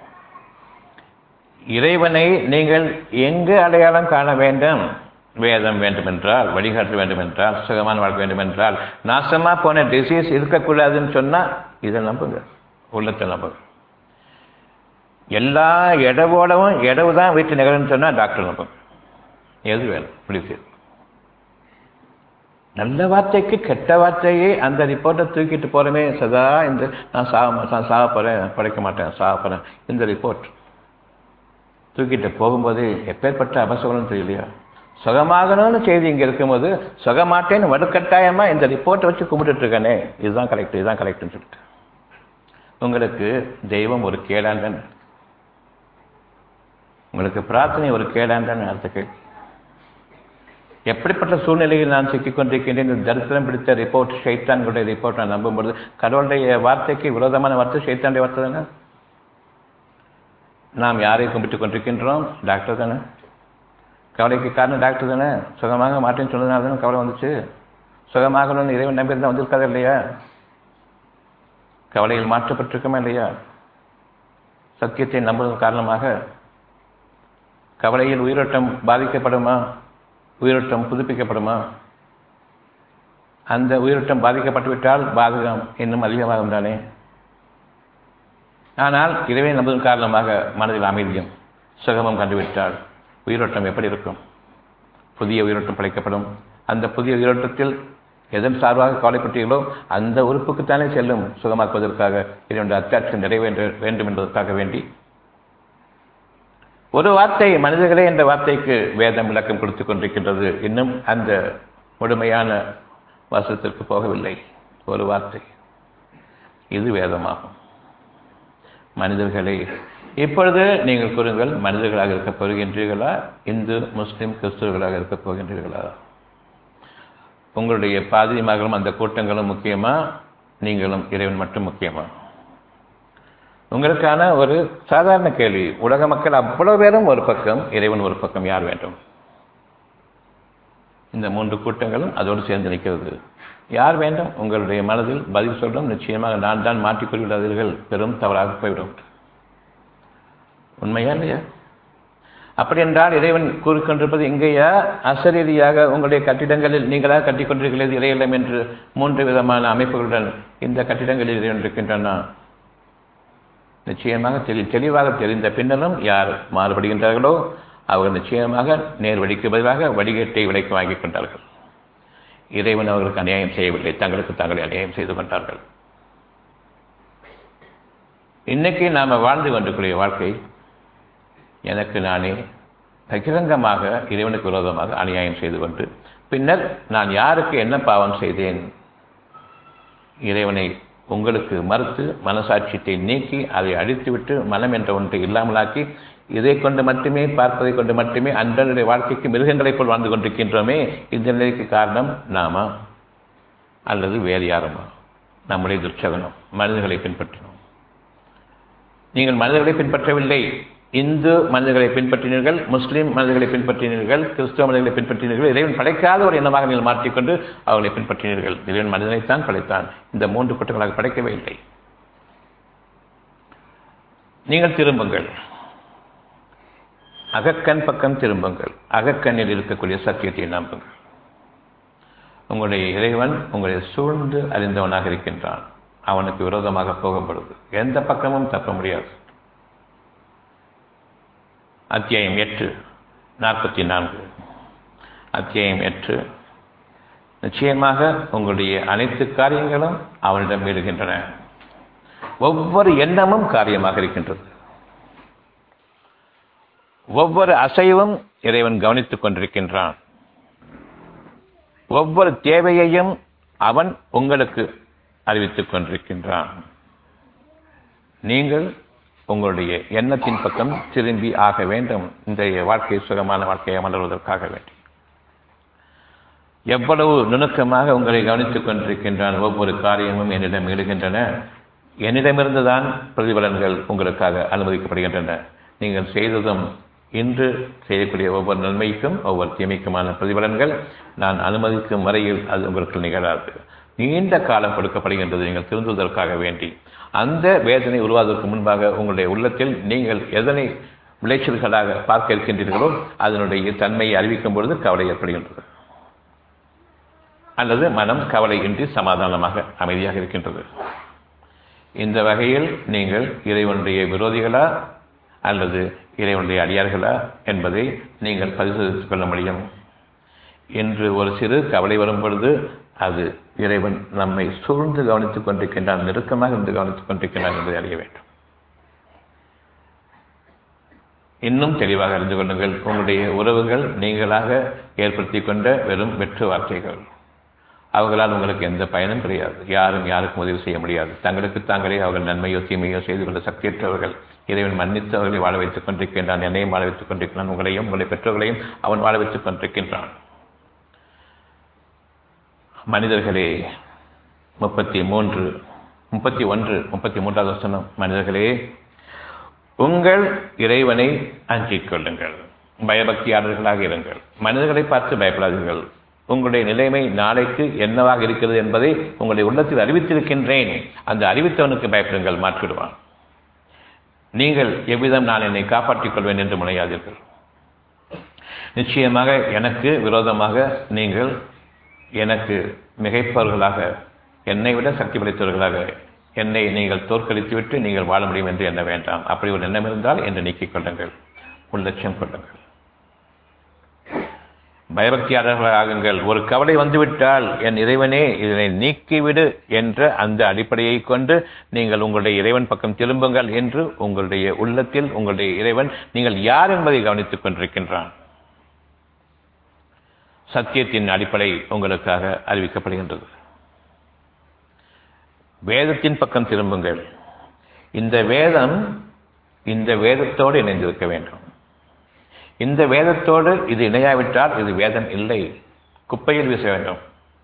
இறைவனை நீங்கள் எங்கு அடையாளம் காண வேண்டும் வேதம் வேண்டுமென்றால் வழிகாட்ட வேண்டுமென்றால் சுகமான வாழ்க்கை வேண்டுமென்றால் நாசமா போன டிசீஸ் இருக்கக்கூடாதுன்னு சொன்னா இதை நம்புங்க உள்ளத்தை நம்புங்க எல்லா இடவோடவும் இடவு தான் வீட்டு நிகழ்ன்னு சொன்னா டாக்டர் நம்புங்க எது வேணும் முடிவு நல்ல வார்த்தைக்கு கெட்ட வார்த்தையே அந்த ரிப்போர்ட்டை தூக்கிட்டு போறமே சதா இந்த நான் சாக நான் சாக போறேன் படைக்க மாட்டேன் சாக போறேன் இந்த ரிப்போர்ட் தூக்கிட்டு போகும்போது எப்பேற்பட்ட அபசகுலம் தெரியலையா சுகமாகணும்னு செய்தி இங்கே இருக்கும்போது சுகமாட்டேன்னு வடுக்கட்டாயமா இந்த ரிப்போர்ட்டை வச்சு கும்பிட்டுட்டு இருக்கானே இதுதான் கரெக்ட் இதுதான் கரெக்ட்னு சொல்லிட்டு உங்களுக்கு தெய்வம் ஒரு கேடாண்டன் உங்களுக்கு பிரார்த்தனை ஒரு கேடாண்டன் அடுத்த கேள்வி எப்படிப்பட்ட சூழ்நிலையில் நான் சிக்கிக் கொண்டிருக்கின்றேன் இந்த தரித்திரம் பிடித்த ரிப்போர்ட் ஷைத்தான்களுடைய ரிப்போர்ட் நான் நம்பும்பொழுது கடவுளுடைய வார்த்தைக்கு விரோதமான வார்த்தை ஷைத்தானுடைய வார்த்தை தானே நாம் யாரை கும்பிட்டுக் கொண்டிருக்கின்றோம் டாக்டர் தானே கவலைக்கு காரணம் டாக்டர் தானே சுகமாக மாட்டேன்னு சொன்னதுனால தானே கவலை வந்துச்சு சுகமாகணும்னு இறைவன் நம்பி தான் வந்திருக்காது இல்லையா கவலையில் மாற்றப்பட்டிருக்குமா இல்லையா சத்தியத்தை நம்புவதன் காரணமாக கவலையில் உயிரோட்டம் பாதிக்கப்படுமா உயிரோட்டம் புதுப்பிக்கப்படுமா அந்த உயிரோட்டம் பாதிக்கப்பட்டுவிட்டால் பாதகம் இன்னும் அதிகமாகும் தானே ஆனால் இறைவனை நம்புவதன் காரணமாக மனதில் அமைதியும் சுகமும் கண்டுவிட்டால் உயிரோட்டம் எப்படி இருக்கும் புதிய உயிரோட்டம் படைக்கப்படும் அந்த புதிய உயிரோட்டத்தில் எதன் சார்பாக கவலைப்பட்டீர்களோ அந்த உறுப்புக்குத்தானே செல்லும் சுகமாக்குவதற்காக இதனுடைய அத்தாட்சி நிறைவேற்ற வேண்டும் என்பதற்காக வேண்டி ஒரு வார்த்தை மனிதர்களே என்ற வார்த்தைக்கு வேதம் விளக்கம் கொடுத்துக் கொண்டிருக்கின்றது இன்னும் அந்த முழுமையான வசத்திற்கு போகவில்லை ஒரு வார்த்தை இது வேதமாகும் மனிதர்களே இப்பொழுது நீங்கள் கூறுங்கள் மனிதர்களாக இருக்கப் போகின்றீர்களா இந்து முஸ்லிம் கிறிஸ்துவர்களாக இருக்கப் போகின்றீர்களா உங்களுடைய பாதிரி மகளும் அந்த கூட்டங்களும் முக்கியமா நீங்களும் இறைவன் மட்டும் முக்கியமா உங்களுக்கான ஒரு சாதாரண கேள்வி உலக மக்கள் அவ்வளவு பேரும் ஒரு பக்கம் இறைவன் ஒரு பக்கம் யார் வேண்டும் இந்த மூன்று கூட்டங்களும் அதோடு சேர்ந்து நிற்கிறது யார் வேண்டும் உங்களுடைய மனதில் பதில் சொல்லும் நிச்சயமாக நான் தான் மாற்றிக்கொள்கிறார்கள் பெரும் தவறாக போய்விடும் உண்மையா இல்லையா அப்படி என்றால் இறைவன் கூறிக்கொண்டிருப்பது இங்கேயா அசரீதியாக உங்களுடைய கட்டிடங்களில் நீங்களாக கட்டிக்கொண்டிருக்கிறது இறையில்லம் என்று மூன்று விதமான அமைப்புகளுடன் இந்த கட்டிடங்களில் இறைவன் இருக்கின்றன நிச்சயமாக தெளி தெளிவாக தெரிந்த பின்னரும் யார் மாறுபடுகின்றார்களோ அவர்கள் நிச்சயமாக நேர் வழிக்கு பதிலாக வடிகட்டை விலைக்கு வாங்கிக் கொண்டார்கள் இறைவன் அவர்களுக்கு அநியாயம் செய்யவில்லை தங்களுக்கு தாங்களே அநியாயம் செய்து கொண்டார்கள் இன்னைக்கு நாம் வாழ்ந்து கொண்டிருக்கிற வாழ்க்கை எனக்கு நானே பகிரங்கமாக இறைவனுக்கு விரோதமாக அநியாயம் செய்து கொண்டு பின்னர் நான் யாருக்கு என்ன பாவம் செய்தேன் இறைவனை உங்களுக்கு மறுத்து மனசாட்சியத்தை நீக்கி அதை அழித்துவிட்டு மனம் என்ற ஒன்றை இல்லாமலாக்கி இதை கொண்டு மட்டுமே பார்ப்பதை கொண்டு மட்டுமே அன்றனுடைய வாழ்க்கைக்கு மிருகங்களைப் போல் வாழ்ந்து கொண்டிருக்கின்றோமே இந்த நிலைக்கு காரணம் நாமா அல்லது வேறு யாருமா நம்முடைய துர்ச்சகனம் மனிதர்களை பின்பற்றினோம் நீங்கள் மனிதர்களை பின்பற்றவில்லை இந்து மனிதர்களை பின்பற்றினீர்கள் முஸ்லீம் மனிதர்களை பின்பற்றினீர்கள் கிறிஸ்தவ மனிதர்களை பின்பற்றினீர்கள் இறைவன் படைக்காத ஒரு எண்ணமாக நீங்கள் மாற்றிக்கொண்டு அவர்களை பின்பற்றினீர்கள் இறைவன் மனிதனைத்தான் படைத்தான் இந்த மூன்று குற்றங்களாக படைக்கவே இல்லை நீங்கள் திரும்புங்கள் அகக்கண் பக்கம் திரும்புங்கள் அகக்கண்ணில் இருக்கக்கூடிய சத்தியத்தை நம்புங்கள் உங்களுடைய இறைவன் உங்களை சூழ்ந்து அறிந்தவனாக இருக்கின்றான் அவனுக்கு விரோதமாக போகப்படுது எந்த பக்கமும் தப்ப முடியாது அத்தியாயம் எட்டு நாற்பத்தி நான்கு அத்தியாயம் எட்டு நிச்சயமாக உங்களுடைய அனைத்து காரியங்களும் அவனிடம் விடுகின்றன ஒவ்வொரு எண்ணமும் காரியமாக இருக்கின்றது ஒவ்வொரு அசைவும் இறைவன் கவனித்துக் கொண்டிருக்கின்றான் ஒவ்வொரு தேவையையும் அவன் உங்களுக்கு அறிவித்துக் கொண்டிருக்கின்றான் நீங்கள் உங்களுடைய எண்ணத்தின் பக்கம் திரும்பி ஆக வேண்டும் இந்த வாழ்க்கை சுகமான வாழ்க்கையை மலர்வதற்காக வேண்டி எவ்வளவு நுணுக்கமாக உங்களை கவனித்துக் கொண்டிருக்கின்றான் ஒவ்வொரு காரியமும் என்னிடம் எழுகின்றன என்னிடமிருந்து தான் பிரதிபலன்கள் உங்களுக்காக அனுமதிக்கப்படுகின்றன நீங்கள் செய்ததும் இன்று செய்யக்கூடிய ஒவ்வொரு நன்மைக்கும் ஒவ்வொரு தீமைக்குமான பிரதிபலன்கள் நான் அனுமதிக்கும் வரையில் அது உங்களுக்கு நிகழாது நீண்ட காலம் கொடுக்கப்படுகின்றது நீங்கள் திருந்துவதற்காக வேண்டி அந்த வேதனை உருவாவதற்கு முன்பாக உங்களுடைய உள்ளத்தில் நீங்கள் எதனை விளைச்சல்களாக பார்க்க இருக்கின்றீர்களோ அதனுடைய தன்மையை அறிவிக்கும் பொழுது கவலை ஏற்படுகின்றது அல்லது மனம் கவலையின்றி சமாதானமாக அமைதியாக இருக்கின்றது இந்த வகையில் நீங்கள் இறைவனுடைய விரோதிகளா அல்லது இறைவனுடைய அடியார்களா என்பதை நீங்கள் பரிசோதித்துக் கொள்ள முடியும் என்று ஒரு சிறு கவலை வரும் பொழுது அது இறைவன் நம்மை சூழ்ந்து கவனித்துக் கொண்டிருக்கின்றான் நெருக்கமாக இருந்து கவனித்துக் கொண்டிருக்கின்றான் என்பதை அறிய வேண்டும் இன்னும் தெளிவாக அறிந்து கொள்ளுங்கள் உங்களுடைய உறவுகள் நீங்களாக ஏற்படுத்தி கொண்ட வெறும் வெற்று வார்த்தைகள் அவர்களால் உங்களுக்கு எந்த பயனும் கிடையாது யாரும் யாருக்கும் உதவி செய்ய முடியாது தங்களுக்கு தாங்களே அவர்கள் நன்மையோ தீமையோ செய்து கொள்ள சக்தியற்றவர்கள் இறைவன் மன்னித்து அவர்களை வாழ வைத்துக் கொண்டிருக்கின்றான் என்னையும் வாழ வைத்துக் கொண்டிருக்கிறான் உங்களையும் உங்களுடைய பெற்றோர்களையும் அவன் வாழ வைத்துக் கொண்டிருக்கின்றான் மனிதர்களே முப்பத்தி மூன்று முப்பத்தி ஒன்று முப்பத்தி மூன்றாவது வசனம் மனிதர்களே உங்கள் இறைவனை அஞ்சிக் கொள்ளுங்கள் பயபக்தியாளர்களாக இருங்கள் மனிதர்களை பார்த்து பயப்படாதீர்கள் உங்களுடைய நிலைமை நாளைக்கு என்னவாக இருக்கிறது என்பதை உங்களுடைய உள்ளத்தில் அறிவித்திருக்கின்றேன் அந்த அறிவித்தவனுக்கு பயப்படுங்கள் மாற்றிடுவான் நீங்கள் எவ்விதம் நான் என்னை காப்பாற்றிக் கொள்வேன் என்று முனையாதீர்கள் நிச்சயமாக எனக்கு விரோதமாக நீங்கள் எனக்கு மிகைப்பவர்களாக என்னை விட சக்தி படைத்தவர்களாக என்னை நீங்கள் தோற்கடித்துவிட்டு நீங்கள் வாழ முடியும் என்று எண்ண வேண்டாம் அப்படி ஒரு எண்ணம் இருந்தால் என்று நீக்கிக் கொள்ளுங்கள் உள்ளட்சம் கொள்ளுங்கள் பயபக்தியாளர்களாகுங்கள் ஒரு கவலை வந்துவிட்டால் என் இறைவனே இதனை நீக்கிவிடு என்ற அந்த அடிப்படையை கொண்டு நீங்கள் உங்களுடைய இறைவன் பக்கம் திரும்புங்கள் என்று உங்களுடைய உள்ளத்தில் உங்களுடைய இறைவன் நீங்கள் யார் என்பதை கவனித்துக் கொண்டிருக்கின்றான் சத்தியத்தின் அடிப்படை உங்களுக்காக அறிவிக்கப்படுகின்றது வேதத்தின் பக்கம் திரும்புங்கள் இந்த வேதம் இந்த வேதத்தோடு இணைந்திருக்க வேண்டும் இந்த வேதத்தோடு இது இணையாவிட்டால் இது வேதம் இல்லை குப்பையில் வீச வேண்டும்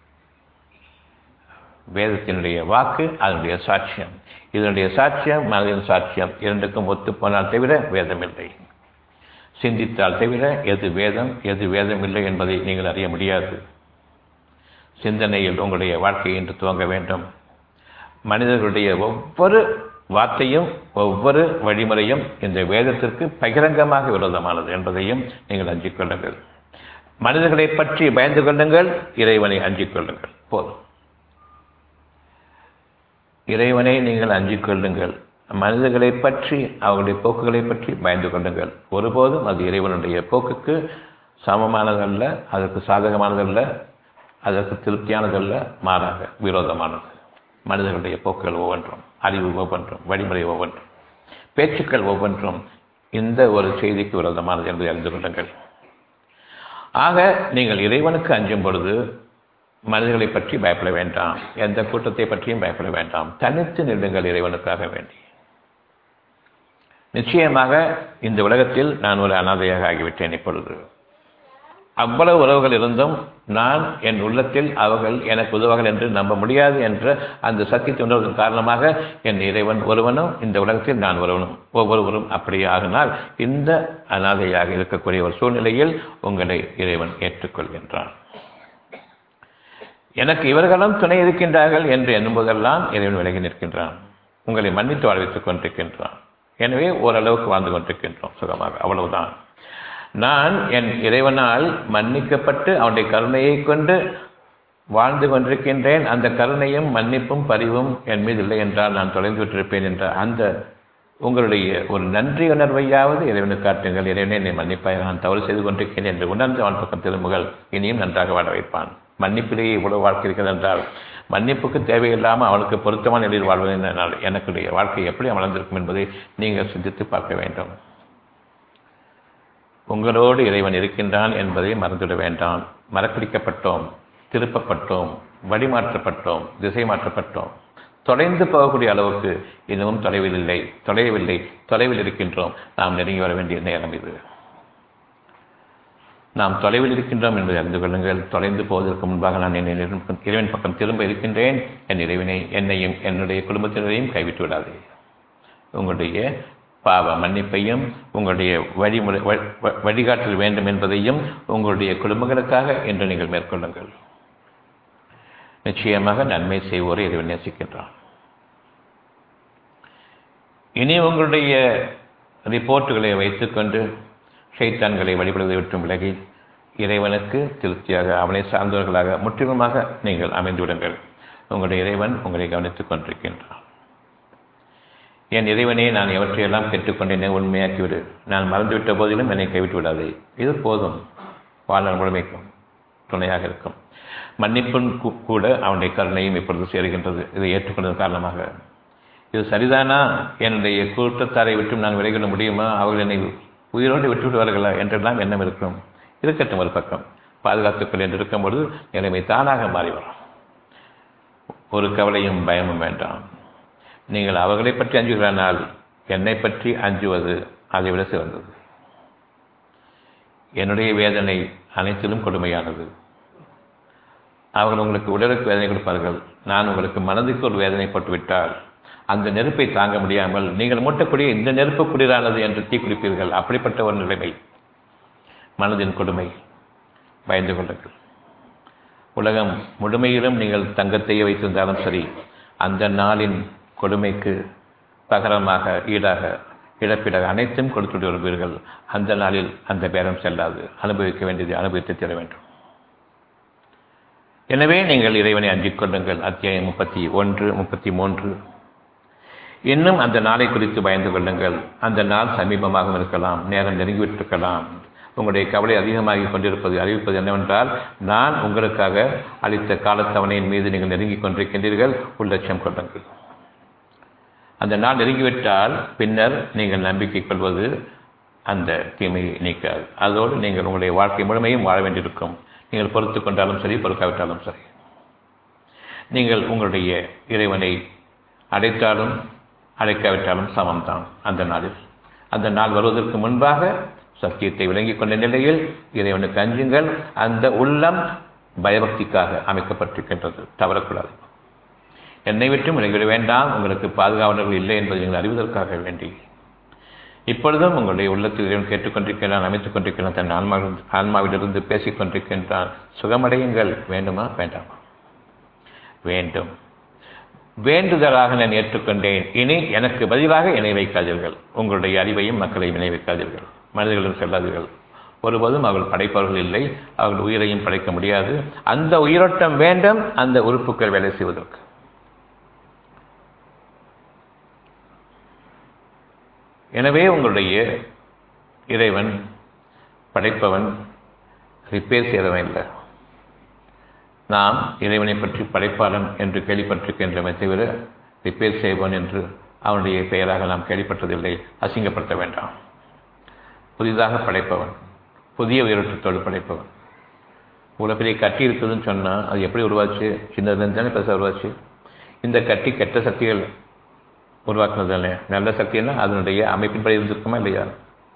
வேதத்தினுடைய வாக்கு அதனுடைய சாட்சியம் இதனுடைய சாட்சியம் மனதின் சாட்சியம் இரண்டுக்கும் ஒத்துப்போனால் தவிர வேதம் இல்லை சிந்தித்தால் தவிர எது வேதம் எது வேதம் இல்லை என்பதை நீங்கள் அறிய முடியாது சிந்தனையில் உங்களுடைய வாழ்க்கையை இன்று துவங்க வேண்டும் மனிதர்களுடைய ஒவ்வொரு வார்த்தையும் ஒவ்வொரு வழிமுறையும் இந்த வேதத்திற்கு பகிரங்கமாக விரோதமானது என்பதையும் நீங்கள் அஞ்சிக் கொள்ளுங்கள் மனிதர்களை பற்றி பயந்து கொள்ளுங்கள் இறைவனை அஞ்சிக் கொள்ளுங்கள் போதும் இறைவனை நீங்கள் அஞ்சிக் கொள்ளுங்கள் மனிதர்களை பற்றி அவர்களுடைய போக்குகளை பற்றி பயந்து கொள்ளுங்கள் ஒருபோதும் அது இறைவனுடைய போக்குக்கு சமமானதல்ல அதற்கு சாதகமானதல்ல அதற்கு திருப்தியானதல்ல மாறாக விரோதமானது மனிதர்களுடைய போக்குகள் ஒவ்வொன்றும் அறிவு ஒவ்வொன்றும் வழிமுறை ஒவ்வொன்றும் பேச்சுக்கள் ஒவ்வொன்றும் இந்த ஒரு செய்திக்கு விரோதமானது என்று அறிந்து கொள்ளுங்கள் ஆக நீங்கள் இறைவனுக்கு அஞ்சும் பொழுது மனிதர்களை பற்றி பயப்பட வேண்டாம் எந்த கூட்டத்தை பற்றியும் பயப்பட வேண்டாம் தனித்து நில்லுங்கள் இறைவனுக்காக வேண்டி நிச்சயமாக இந்த உலகத்தில் நான் ஒரு அனாதையாக ஆகிவிட்டேன் இப்பொழுது அவ்வளவு உறவுகள் இருந்தும் நான் என் உள்ளத்தில் அவர்கள் எனக்கு உதவுகள் என்று நம்ப முடியாது என்ற அந்த சத்தியத்தை உணர்வதன் காரணமாக என் இறைவன் ஒருவனும் இந்த உலகத்தில் நான் ஒருவனும் ஒவ்வொருவரும் அப்படியே ஆகினால் இந்த அனாதையாக இருக்கக்கூடிய ஒரு சூழ்நிலையில் உங்களை இறைவன் ஏற்றுக்கொள்கின்றான் எனக்கு இவர்களும் துணை இருக்கின்றார்கள் என்று எண்ணும்போதெல்லாம் இறைவன் விலகி நிற்கின்றான் உங்களை மன்னித்து வாழ்வித்துக் கொண்டிருக்கின்றான் எனவே ஓரளவுக்கு வாழ்ந்து கொண்டிருக்கின்றோம் சுகமாக அவ்வளவுதான் நான் என் இறைவனால் மன்னிக்கப்பட்டு அவனுடைய கருணையை கொண்டு வாழ்ந்து கொண்டிருக்கின்றேன் அந்த கருணையும் மன்னிப்பும் பரிவும் என் மீது இல்லை என்றால் நான் தொலைந்து விட்டிருப்பேன் என்ற அந்த உங்களுடைய ஒரு நன்றி உணர்வையாவது இறைவனுக்கு காட்டுங்கள் இறைவனே என்னை மன்னிப்பாய் நான் தவறு செய்து கொண்டிருக்கிறேன் என்று உணர்ந்து அவன் பக்கம் திரும்புகள் இனியும் நன்றாக வாழ வைப்பான் மன்னிப்பிலேயே இவ்வளவு வாழ்க்கை இருக்கிறது என்றால் மன்னிப்புக்கு தேவையில்லாமல் அவனுக்கு பொருத்தமான நிலையில் வாழ்வதனால் எனக்குடைய வாழ்க்கை எப்படி அமர்ந்திருக்கும் என்பதை நீங்கள் சிந்தித்து பார்க்க வேண்டும் உங்களோடு இறைவன் இருக்கின்றான் என்பதை மறந்துவிட வேண்டாம் மறக்கடிக்கப்பட்டோம் திருப்பப்பட்டோம் வழிமாற்றப்பட்டோம் திசை மாற்றப்பட்டோம் தொலைந்து போகக்கூடிய அளவுக்கு இன்னமும் தொலைவில் இல்லை தொலைவில்லை தொலைவில் இருக்கின்றோம் நாம் நெருங்கி வர வேண்டிய நேரம் இது நாம் தொலைவில் இருக்கின்றோம் என்பதை அறிந்து கொள்ளுங்கள் தொலைந்து போவதற்கு முன்பாக நான் என் இறைவன் பக்கம் திரும்ப இருக்கின்றேன் என் இறைவனை என்னையும் என்னுடைய குடும்பத்தினரையும் கைவிட்டு விடாதே உங்களுடைய பாவ மன்னிப்பையும் உங்களுடைய வழிமுறை வழிகாட்டல் வேண்டும் என்பதையும் உங்களுடைய குடும்பங்களுக்காக என்று நீங்கள் மேற்கொள்ளுங்கள் நிச்சயமாக நன்மை செய்வோரை இறைவன் நேசிக்கின்றான் இனி உங்களுடைய ரிப்போர்ட்டுகளை வைத்துக்கொண்டு ஷைத்தான்களை வழிபடுவதை விட்டு விலகி இறைவனுக்கு திருப்தியாக அவனை சார்ந்தவர்களாக முற்றிலுமாக நீங்கள் அமைந்துவிடுங்கள் உங்களுடைய இறைவன் உங்களை கவனித்துக் கொண்டிருக்கின்றான் என் இறைவனே நான் எவற்றையெல்லாம் கேட்டுக்கொண்டேனே உண்மையாக்கிவிடு நான் மறந்துவிட்ட போதிலும் என்னை கைவிட்டு விடாதே இது போதும் வாழ்நாள் முழுமைக்கும் துணையாக இருக்கும் மன்னிப்பும் கூட அவனுடைய கருணையும் இப்பொழுது சேருகின்றது இதை ஏற்றுக்கொண்டதன் காரணமாக இது சரிதானா என்னுடைய கூட்டத்தாரை விட்டும் நான் விலகிட முடியுமா அவர்கள் என்னை உயிரோடு விட்டு விடுவார்களா என்றெல்லாம் எண்ணம் இருக்கும் இருக்கட்டும் ஒரு பக்கம் பாதுகாத்துக்கள் என்று இருக்கும்பொழுது நிலைமை தானாக மாறி வரும் ஒரு கவலையும் பயமும் வேண்டாம் நீங்கள் அவர்களை பற்றி அஞ்சுகிறானால் என்னை பற்றி அஞ்சுவது அதை விட சிறந்தது என்னுடைய வேதனை அனைத்திலும் கொடுமையானது அவர்கள் உங்களுக்கு உடலுக்கு வேதனை கொடுப்பார்கள் நான் உங்களுக்கு மனதுக்கு ஒரு வேதனை போட்டுவிட்டால் அந்த நெருப்பை தாங்க முடியாமல் நீங்கள் மூட்டக்கூடிய இந்த நெருப்பு குளிரானது என்று தீக்குளிப்பீர்கள் அப்படிப்பட்ட ஒரு நிலைமை மனதின் கொடுமை பயந்து கொள்ளுங்கள் உலகம் முழுமையிலும் நீங்கள் தங்கத்தையே வைத்திருந்தாலும் சரி அந்த நாளின் கொடுமைக்கு பகரமாக ஈடாக இழப்பீடாக அனைத்தும் கொடுத்து வருவீர்கள் அந்த நாளில் அந்த பேரம் செல்லாது அனுபவிக்க வேண்டியது அனுபவித்து தர வேண்டும் எனவே நீங்கள் இறைவனை அஞ்சிக் கொள்ளுங்கள் அத்தியாயம் முப்பத்தி ஒன்று முப்பத்தி மூன்று இன்னும் அந்த நாளை குறித்து பயந்து கொள்ளுங்கள் அந்த நாள் சமீபமாக இருக்கலாம் நேரம் நெருங்கிவிட்டிருக்கலாம் உங்களுடைய கவலை அதிகமாகி கொண்டிருப்பது அறிவிப்பது என்னவென்றால் நான் உங்களுக்காக அளித்த காலத்தவணையின் மீது நீங்கள் நெருங்கிக் கொண்டிருக்கின்றீர்கள் உள்ளட்சம் கொள்ளுங்கள் அந்த நாள் நெருங்கிவிட்டால் பின்னர் நீங்கள் நம்பிக்கை கொள்வது அந்த தீமையை நீக்காது அதோடு நீங்கள் உங்களுடைய வாழ்க்கை முழுமையும் வாழ வேண்டியிருக்கும் நீங்கள் பொறுத்து கொண்டாலும் சரி பொறுக்காவிட்டாலும் சரி நீங்கள் உங்களுடைய இறைவனை அடைத்தாலும் அடைக்காவிட்டாலும் சமம்தான் அந்த நாளில் அந்த நாள் வருவதற்கு முன்பாக சத்தியத்தை விளங்கிக் கொண்ட நிலையில் இறைவனுக்கு அஞ்சுங்கள் அந்த உள்ளம் பயபக்திக்காக அமைக்கப்பட்டிருக்கின்றது தவறக்கூடாது என்னை விட்டும் விலகிவிட வேண்டாம் உங்களுக்கு பாதுகாவலர்கள் இல்லை என்பதை நீங்கள் அறிவதற்காக வேண்டி இப்பொழுதும் உங்களுடைய உள்ளத்தில் இறைவன் கேட்டுக்கொண்டிருக்கிறான் அமைத்துக் கொண்டிருக்கிறான் தன் ஆன்மா ஆன்மாவிலிருந்து பேசிக் கொண்டிருக்கின்றான் சுகமடையுங்கள் வேண்டுமா வேண்டாமா வேண்டும் வேண்டுதலாக நான் ஏற்றுக்கொண்டேன் இனி எனக்கு பதிலாக இணை வைக்காதீர்கள் உங்களுடைய அறிவையும் மக்களையும் இணை வைக்காதீர்கள் மனிதர்களும் செல்லாதீர்கள் ஒருபோதும் அவர்கள் படைப்பவர்கள் இல்லை அவர்கள் உயிரையும் படைக்க முடியாது அந்த உயிரோட்டம் வேண்டும் அந்த உறுப்புகள் வேலை செய்வதற்கு எனவே உங்களுடைய இறைவன் படைப்பவன் ரிப்பேர் செய்தவன் இல்லை நாம் இறைவனை பற்றி படைப்பாளன் என்று கேள்விப்பட்டிருக்கின்றமே தவிர ரிப்பேர் செய்வன் என்று அவனுடைய பெயராக நாம் கேள்விப்பட்டதில்லை அசிங்கப்படுத்த வேண்டாம் புதிதாக படைப்பவன் புதிய உயிரோட்டத்தோடு படைப்பவன் இவ்வளோ பெரிய கட்டி இருக்குதுன்னு சொன்னால் அது எப்படி உருவாச்சு சின்னதுலேருந்து தானே பெருசாக உருவாச்சு இந்த கட்டி கெட்ட சக்திகள் உருவாக்குனது தானே நல்ல சக்தின்னா அதனுடைய அமைப்பின்படி இருந்திருக்குமா இல்லையா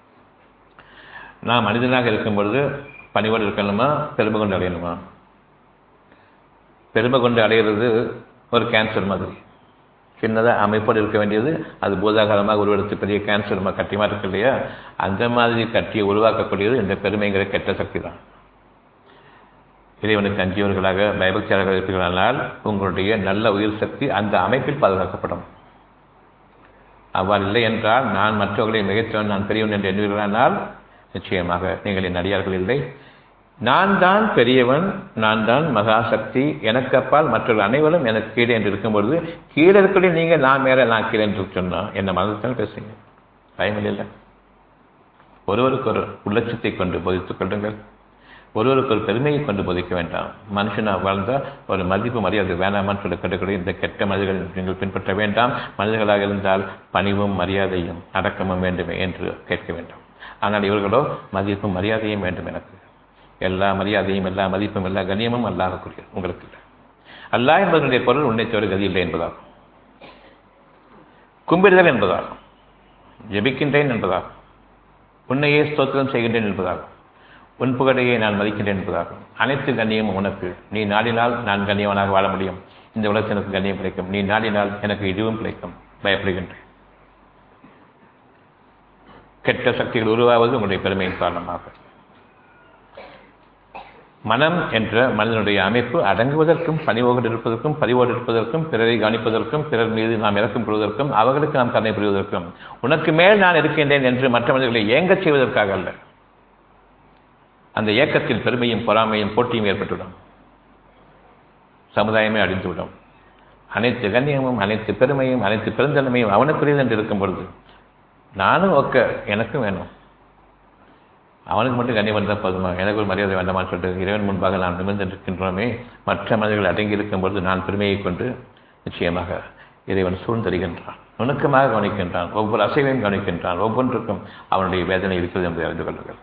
நான் மனிதனாக இருக்கும் பொழுது பணிவோடு இருக்கணுமா பெருமை கொண்டு அடையணுமா பெருமை கொண்டு அடைகிறது ஒரு கேன்சர் மாதிரி சின்னதாக அமைப்போடு இருக்க வேண்டியது அது பூதாகாரமாக உருவெடுத்து பெரிய கேன்சர் கட்டியமாக இருக்கு இல்லையா அந்த மாதிரி கட்டியை உருவாக்கக்கூடியது இந்த பெருமைங்கிற கெட்ட சக்தி தான் இறைவனுக்கு அஞ்சியவர்களாக பயபக்தியாளர்கள் இருப்பீர்களானால் உங்களுடைய நல்ல உயிர் சக்தி அந்த அமைப்பில் பாதுகாக்கப்படும் அவ்வாறு இல்லை என்றால் நான் மற்றவர்களை மிகச்சவன் நான் பெரியவன் என்று எண்ணுவீர்களானால் நிச்சயமாக நீங்கள் என் அடியார்கள் இல்லை நான் தான் பெரியவன் நான் தான் மகாசக்தி எனக்கு அப்பால் மற்றவர்கள் அனைவரும் எனக்கு கீழே என்று இருக்கும்பொழுது கீழே இருக்கக்கூடிய நீங்கள் நான் மேலே நான் கீழே என்று சொன்னால் என்ன மனதுத்தான் பேசுங்க பயமில்லை இல்லை ஒருவருக்கு ஒரு உள்ளட்சத்தை கொண்டு போதித்துக் கொள்ளுங்கள் ஒருவருக்கு ஒரு பெருமையை கொண்டு போதிக்க வேண்டாம் மனுஷனாக வாழ்ந்தால் ஒரு மதிப்பு மரியாதை வேண்டாமான்னு சொல்லி கண்டுக்கூடிய இந்த கெட்ட மனிதர்கள் நீங்கள் பின்பற்ற வேண்டாம் மனிதர்களாக இருந்தால் பணிவும் மரியாதையும் அடக்கமும் வேண்டுமே என்று கேட்க வேண்டும் ஆனால் இவர்களோ மதிப்பும் மரியாதையும் வேண்டும் எனக்கு எல்லா மரியாதையும் எல்லா மதிப்பும் எல்லா கண்ணியமும் அல்லாஹக்கூடிய உங்களுக்கு இல்லை அல்லாஹ் என்பதனுடைய பொருள் உன்னை தவிர கதி இல்லை என்பதாகும் கும்பிடுதல் என்பதாகும் ஜெபிக்கின்றேன் என்பதாகும் உன்னையே ஸ்தோத்திரம் செய்கின்றேன் என்பதாகும் உன் புகழையே நான் மதிக்கின்றேன் என்பதாகும் அனைத்து கண்ணியமும் உனக்கு நீ நாடினால் நான் கண்ணியவனாக வாழ முடியும் இந்த உலகத்தில் எனக்கு கண்ணியம் கிடைக்கும் நீ நாடினால் எனக்கு இதுவும் கிடைக்கும் பயப்படுகின்றேன் கெட்ட சக்திகள் உருவாவது உங்களுடைய பெருமையின் காரணமாக மனம் என்ற மனிதனுடைய அமைப்பு அடங்குவதற்கும் பணிவோடு இருப்பதற்கும் பதிவோடு இருப்பதற்கும் பிறரை கவனிப்பதற்கும் பிறர் மீது நாம் இறக்கம் கொள்வதற்கும் அவர்களுக்கு நாம் கருணை புரிவதற்கும் உனக்கு மேல் நான் இருக்கின்றேன் என்று மற்ற மனிதர்களை ஏங்கச் செய்வதற்காக அல்ல அந்த இயக்கத்தில் பெருமையும் பொறாமையும் போட்டியும் ஏற்பட்டுவிடும் சமுதாயமே அழிந்துவிடும் அனைத்து கண்ணியமும் அனைத்து பெருமையும் அனைத்து பெருந்தன்மையும் அவனுக்குரியது என்று இருக்கும் பொழுது நானும் ஒக்க எனக்கும் வேணும் அவனுக்கு மட்டும் கண்ணியம் வந்தால் போதுமா எனக்கு ஒரு மரியாதை வேண்டாமான்னு சொல்லிட்டு இறைவன் முன்பாக நாம் நிமிர்ந்திருக்கின்றோமே மற்ற மனிதர்கள் அடங்கி இருக்கும் பொழுது நான் பெருமையை கொண்டு நிச்சயமாக இறைவன் சூழ்ந்தறிகின்றான் நுணுக்கமாக கவனிக்கின்றான் ஒவ்வொரு அசைவையும் கவனிக்கின்றான் ஒவ்வொன்றுக்கும் அவனுடைய வேதனை இருக்கிறது என்பதை அறிந்து கொள்ளுங்கள்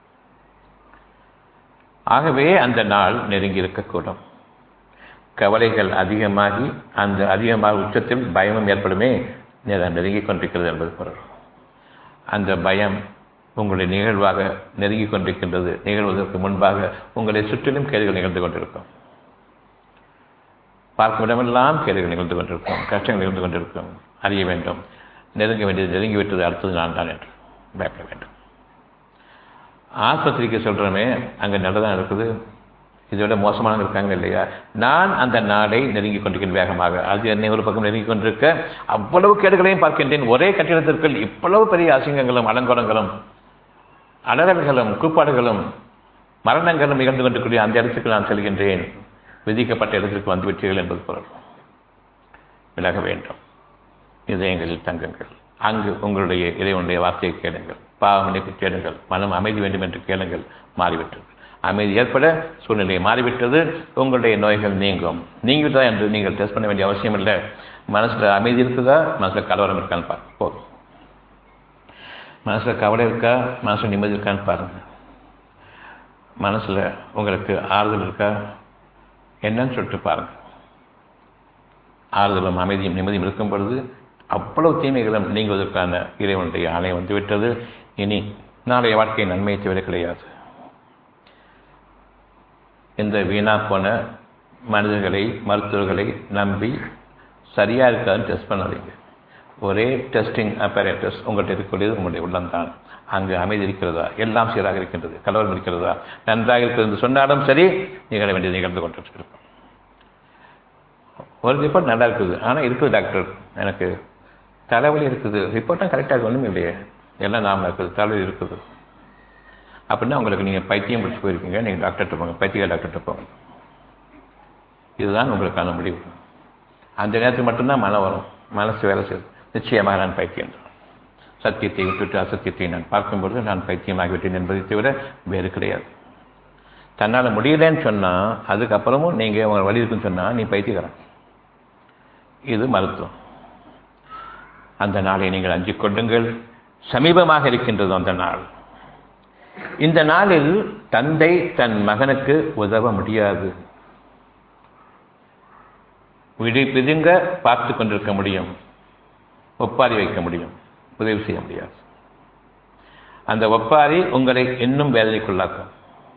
ஆகவே அந்த நாள் நெருங்கி இருக்கக்கூடும் கவலைகள் அதிகமாகி அந்த அதிகமாக உச்சத்தில் பயமும் ஏற்படுமே நெருங்கிக் கொண்டிருக்கிறது என்பது பொருள் அந்த பயம் உங்களுடைய நிகழ்வாக நெருங்கிக் கொண்டிருக்கின்றது நிகழ்வதற்கு முன்பாக உங்களை சுற்றிலும் கேள்விகள் நிகழ்ந்து கொண்டிருக்கும் பார்க்கும் இடமெல்லாம் கேள்விகள் நிகழ்ந்து கொண்டிருக்கும் கஷ்டங்கள் நிகழ்ந்து கொண்டிருக்கும் அறிய வேண்டும் நெருங்க வேண்டியது நெருங்கிவிட்டது அடுத்தது நான் தான் என்று பயப்பட வேண்டும் ஆஸ்பத்திரிக்கு சொல்கிறோமே அங்கே நல்லதான் இருக்குது இதை விட மோசமானவங்க இருக்காங்க இல்லையா நான் அந்த நாடை நெருங்கி கொண்டிருக்கின்ற வேகமாக அது என்னை ஒரு பக்கம் நெருங்கி கொண்டிருக்க அவ்வளவு கேடுகளையும் பார்க்கின்றேன் ஒரே கட்டிடத்திற்குள் இவ்வளவு பெரிய அசிங்கங்களும் அலங்கோலங்களும் அலறல்களும் கூப்பாடுகளும் மரணங்களும் நிகழ்ந்து கொண்டிருக்கூடிய அந்த இடத்துக்கு நான் செல்கின்றேன் விதிக்கப்பட்ட இடத்திற்கு வந்துவிட்டீர்கள் என்பது பொருள் விலக வேண்டும் இதயங்களில் தங்குங்கள் அங்கு உங்களுடைய இறைவனுடைய வார்த்தையை கேளுங்கள் பாவ மன்னிப்பு தேடுங்கள் மனம் அமைதி வேண்டும் என்று கேளுங்கள் மாறிவிட்டது அமைதி ஏற்பட சூழ்நிலை மாறிவிட்டது உங்களுடைய நோய்கள் நீங்கும் நீங்கிவிட்டதா என்று நீங்கள் டெஸ்ட் பண்ண வேண்டிய அவசியம் இல்லை மனசில் அமைதி இருக்குதா மனசில் கலவரம் இருக்கான்னு பாருங்க போதும் மனசில் கவலை இருக்கா மனசில் நிம்மதி இருக்கான்னு பாருங்கள் மனசில் உங்களுக்கு ஆறுதல் இருக்கா என்னன்னு சொல்லிட்டு பாருங்கள் ஆறுதலும் அமைதியும் நிம்மதியும் இருக்கும் பொழுது அவ்வளவு தீமைகளும் நீங்குவதற்கான இறைவனுடைய ஆணை வந்துவிட்டது இனி நாளைய வாழ்க்கை நன்மையை தவிர கிடையாது இந்த வீணா போன மனிதர்களை மருத்துவர்களை நம்பி சரியாக இருக்காதுன்னு டெஸ்ட் பண்ணாதீங்க ஒரே டெஸ்டிங் அப்பரேட்டஸ் உங்கள்கிட்ட இருக்கக்கூடியது உங்களுடைய உள்ளம்தான் அங்கு அமைதி இருக்கிறதா எல்லாம் சீராக இருக்கின்றது கலவரம் இருக்கிறதா நன்றாக இருக்கிறது என்று சொன்னாலும் சரி நிகழ வேண்டியது நிகழ்ந்து கொண்டிருக்கும் ஒரு ரிப்போர்ட் நல்லா இருக்குது ஆனால் இருக்குது டாக்டர் எனக்கு தலைவலி இருக்குது ரிப்போர்ட்டும் கரெக்டாக ஒன்றும் இல்லையே எல்லாம் நாம இருக்குது தலைவலி இருக்குது அப்படின்னா உங்களுக்கு நீங்கள் பைத்தியம் பிடிச்சி போயிருக்கீங்க நீங்கள் டாக்டர்கிட்ட போங்க பைத்திய டாக்டர்கிட்ட போங்க இதுதான் உங்களுக்கான முடிவு அந்த நேரத்தில் மட்டும்தான் மனம் வரும் மனசு வேலை செய்யும் நிச்சயமாக நான் பைத்தியம் சத்தியத்தை விட்டுவிட்டு அசத்தியத்தை நான் பார்க்கும்பொழுது நான் பைத்தியமாகிவிட்டேன் என்பதை தவிர வேறு கிடையாது தன்னால் முடியலன்னு சொன்னால் அதுக்கப்புறமும் நீங்கள் உங்கள் வழி இருக்குன்னு சொன்னால் நீ பைத்தியக்காரன் இது மருத்துவம் அந்த நாளை நீங்கள் அஞ்சிக் கொள்ளுங்கள் சமீபமாக இருக்கின்றது அந்த நாள் இந்த நாளில் தந்தை தன் மகனுக்கு உதவ முடியாது விடி பிதுங்க பார்த்து கொண்டிருக்க முடியும் ஒப்பாரி வைக்க முடியும் உதவி செய்ய முடியாது அந்த ஒப்பாரி உங்களை இன்னும் வேதனைக்குள்ளாக்கும்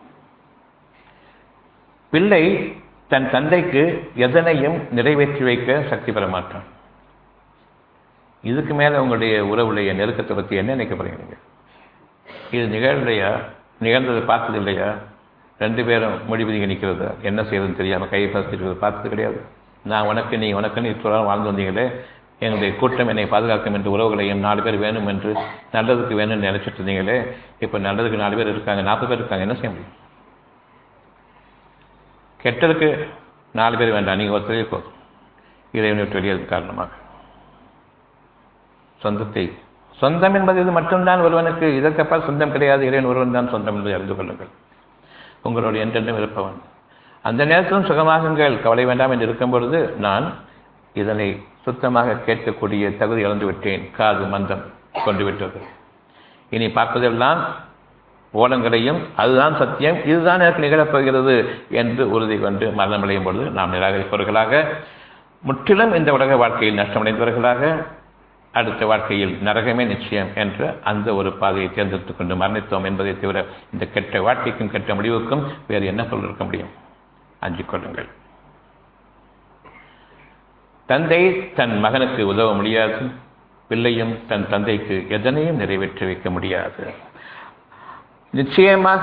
பிள்ளை தன் தந்தைக்கு எதனையும் நிறைவேற்றி வைக்க சக்தி பெற மாட்டான் இதுக்கு மேலே உங்களுடைய உறவுடைய நெருக்கத்தை பற்றி என்ன நினைக்க போறீங்க இது நிகழலையா நிகழ்ந்ததை பார்த்தது இல்லையா ரெண்டு பேரும் முடிவு நிற்கிறதா என்ன செய்யறதுன்னு தெரியாமல் கையை பசிக்கிறது பார்த்தது கிடையாது நான் உனக்கு நீ உனக்குன்னு இத்தோட வாழ்ந்து வந்தீங்களே எங்களுடைய கூட்டம் என்னை பாதுகாக்கும் என்று உறவுகளையும் நாலு பேர் வேணும் என்று நல்லதுக்கு வேணும்னு நினைச்சிட்டு இருந்தீங்களே இப்போ நல்லதுக்கு நாலு பேர் இருக்காங்க நாற்பது பேர் இருக்காங்க என்ன செய்ய முடியும் கெட்டதுக்கு நாலு பேர் வேண்டாம் நீங்கள் ஒருத்தரே போதும் இறைவனை விட்டு வெளியது காரணமாக சொந்தத்தை சொந்தம் என்பது இது மட்டும்தான் ஒருவனுக்கு இதற்கப்பால் சொந்தம் கிடையாது இறைவன் ஒருவன் தான் சொந்தம் என்பதை அறிந்து கொள்ளுங்கள் உங்களுடைய என்றென்றும் இருப்பவன் அந்த நேரத்திலும் சுகமாகுங்கள் கவலை வேண்டாம் என்று இருக்கும் பொழுது நான் இதனை சுத்தமாக கேட்கக்கூடிய தகுதி இழந்து விட்டேன் காது மந்தம் கொண்டு விட்டது இனி பார்ப்பதெல்லாம் ஓலங்களையும் அதுதான் சத்தியம் இதுதான் எனக்கு நிகழப்போகிறது என்று உறுதி கொண்டு மரணம் அடையும் பொழுது நாம் நிராகரிப்பவர்களாக முற்றிலும் இந்த உலக வாழ்க்கையில் நஷ்டமடைந்தவர்களாக அடுத்த வாழ்க்கையில் நரகமே நிச்சயம் என்ற அந்த ஒரு பாதையை தேர்ந்தெடுத்துக் கொண்டு மரணித்தோம் என்பதை தவிர இந்த கெட்ட வாழ்க்கைக்கும் கெட்ட முடிவுக்கும் வேறு என்ன பொருள் இருக்க முடியும் அஞ்சிக் கொள்ளுங்கள் தந்தை தன் மகனுக்கு உதவ முடியாது பிள்ளையும் தன் தந்தைக்கு எதனையும் நிறைவேற்றி வைக்க முடியாது நிச்சயமாக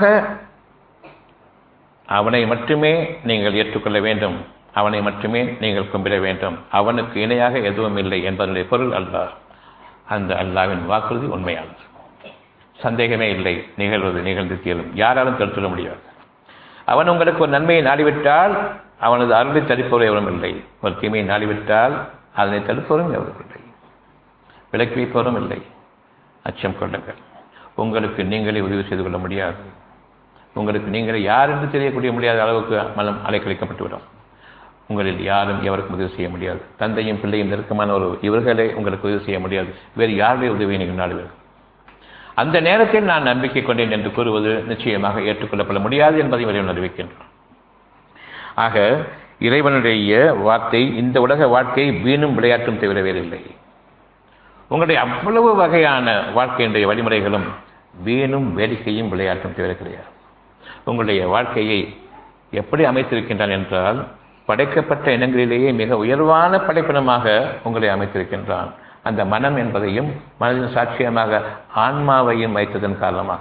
அவனை மட்டுமே நீங்கள் ஏற்றுக்கொள்ள வேண்டும் அவனை மட்டுமே நீங்கள் கும்பிட வேண்டும் அவனுக்கு இணையாக எதுவும் இல்லை என்பதனுடைய பொருள் அல்லாஹ் அந்த அல்லாவின் வாக்குறுதி உண்மையானது சந்தேகமே இல்லை நிகழ்வது நிகழ்ந்து தீரும் யாராலும் தடுத்துட முடியாது அவன் உங்களுக்கு ஒரு நன்மையை நாடிவிட்டால் அவனது அருளை தடுப்பவர் எவரும் இல்லை ஒரு தீமையை நாடிவிட்டால் அதனை தடுப்பவரும் எவரும் இல்லை விலக்கி வைப்பவரும் இல்லை அச்சம் கொள்ளுங்கள் உங்களுக்கு நீங்களே உதவி செய்து கொள்ள முடியாது உங்களுக்கு நீங்களே யார் என்று தெரியக்கூடிய முடியாத அளவுக்கு மனம் அலைக்கழிக்கப்பட்டுவிடும் உங்களில் யாரும் எவருக்கும் உதவி செய்ய முடியாது தந்தையும் பிள்ளையும் நெருக்கமான ஒரு இவர்களே உங்களுக்கு உதவி செய்ய முடியாது வேறு யாருடைய உதவியை நீங்கள் நாடுவீர்கள் அந்த நேரத்தில் நான் நம்பிக்கை கொண்டேன் என்று கூறுவது நிச்சயமாக ஏற்றுக்கொள்ளப்பட முடியாது என்பதை இறைவன் அறிவிக்கின்றான் ஆக இறைவனுடைய வார்த்தை இந்த உலக வாழ்க்கை வீணும் விளையாட்டும் தவிர வேறில்லை உங்களுடைய அவ்வளவு வகையான வாழ்க்கையினுடைய வழிமுறைகளும் வீணும் வேடிக்கையும் விளையாட்டும் தவிர கிடையாது உங்களுடைய வாழ்க்கையை எப்படி அமைத்திருக்கின்றான் என்றால் படைக்கப்பட்ட இனங்களிலேயே மிக உயர்வான படைப்பினமாக உங்களை அமைத்திருக்கின்றான் அந்த மனம் என்பதையும் மனதின் சாட்சியமாக ஆன்மாவையும் வைத்ததன் காரணமாக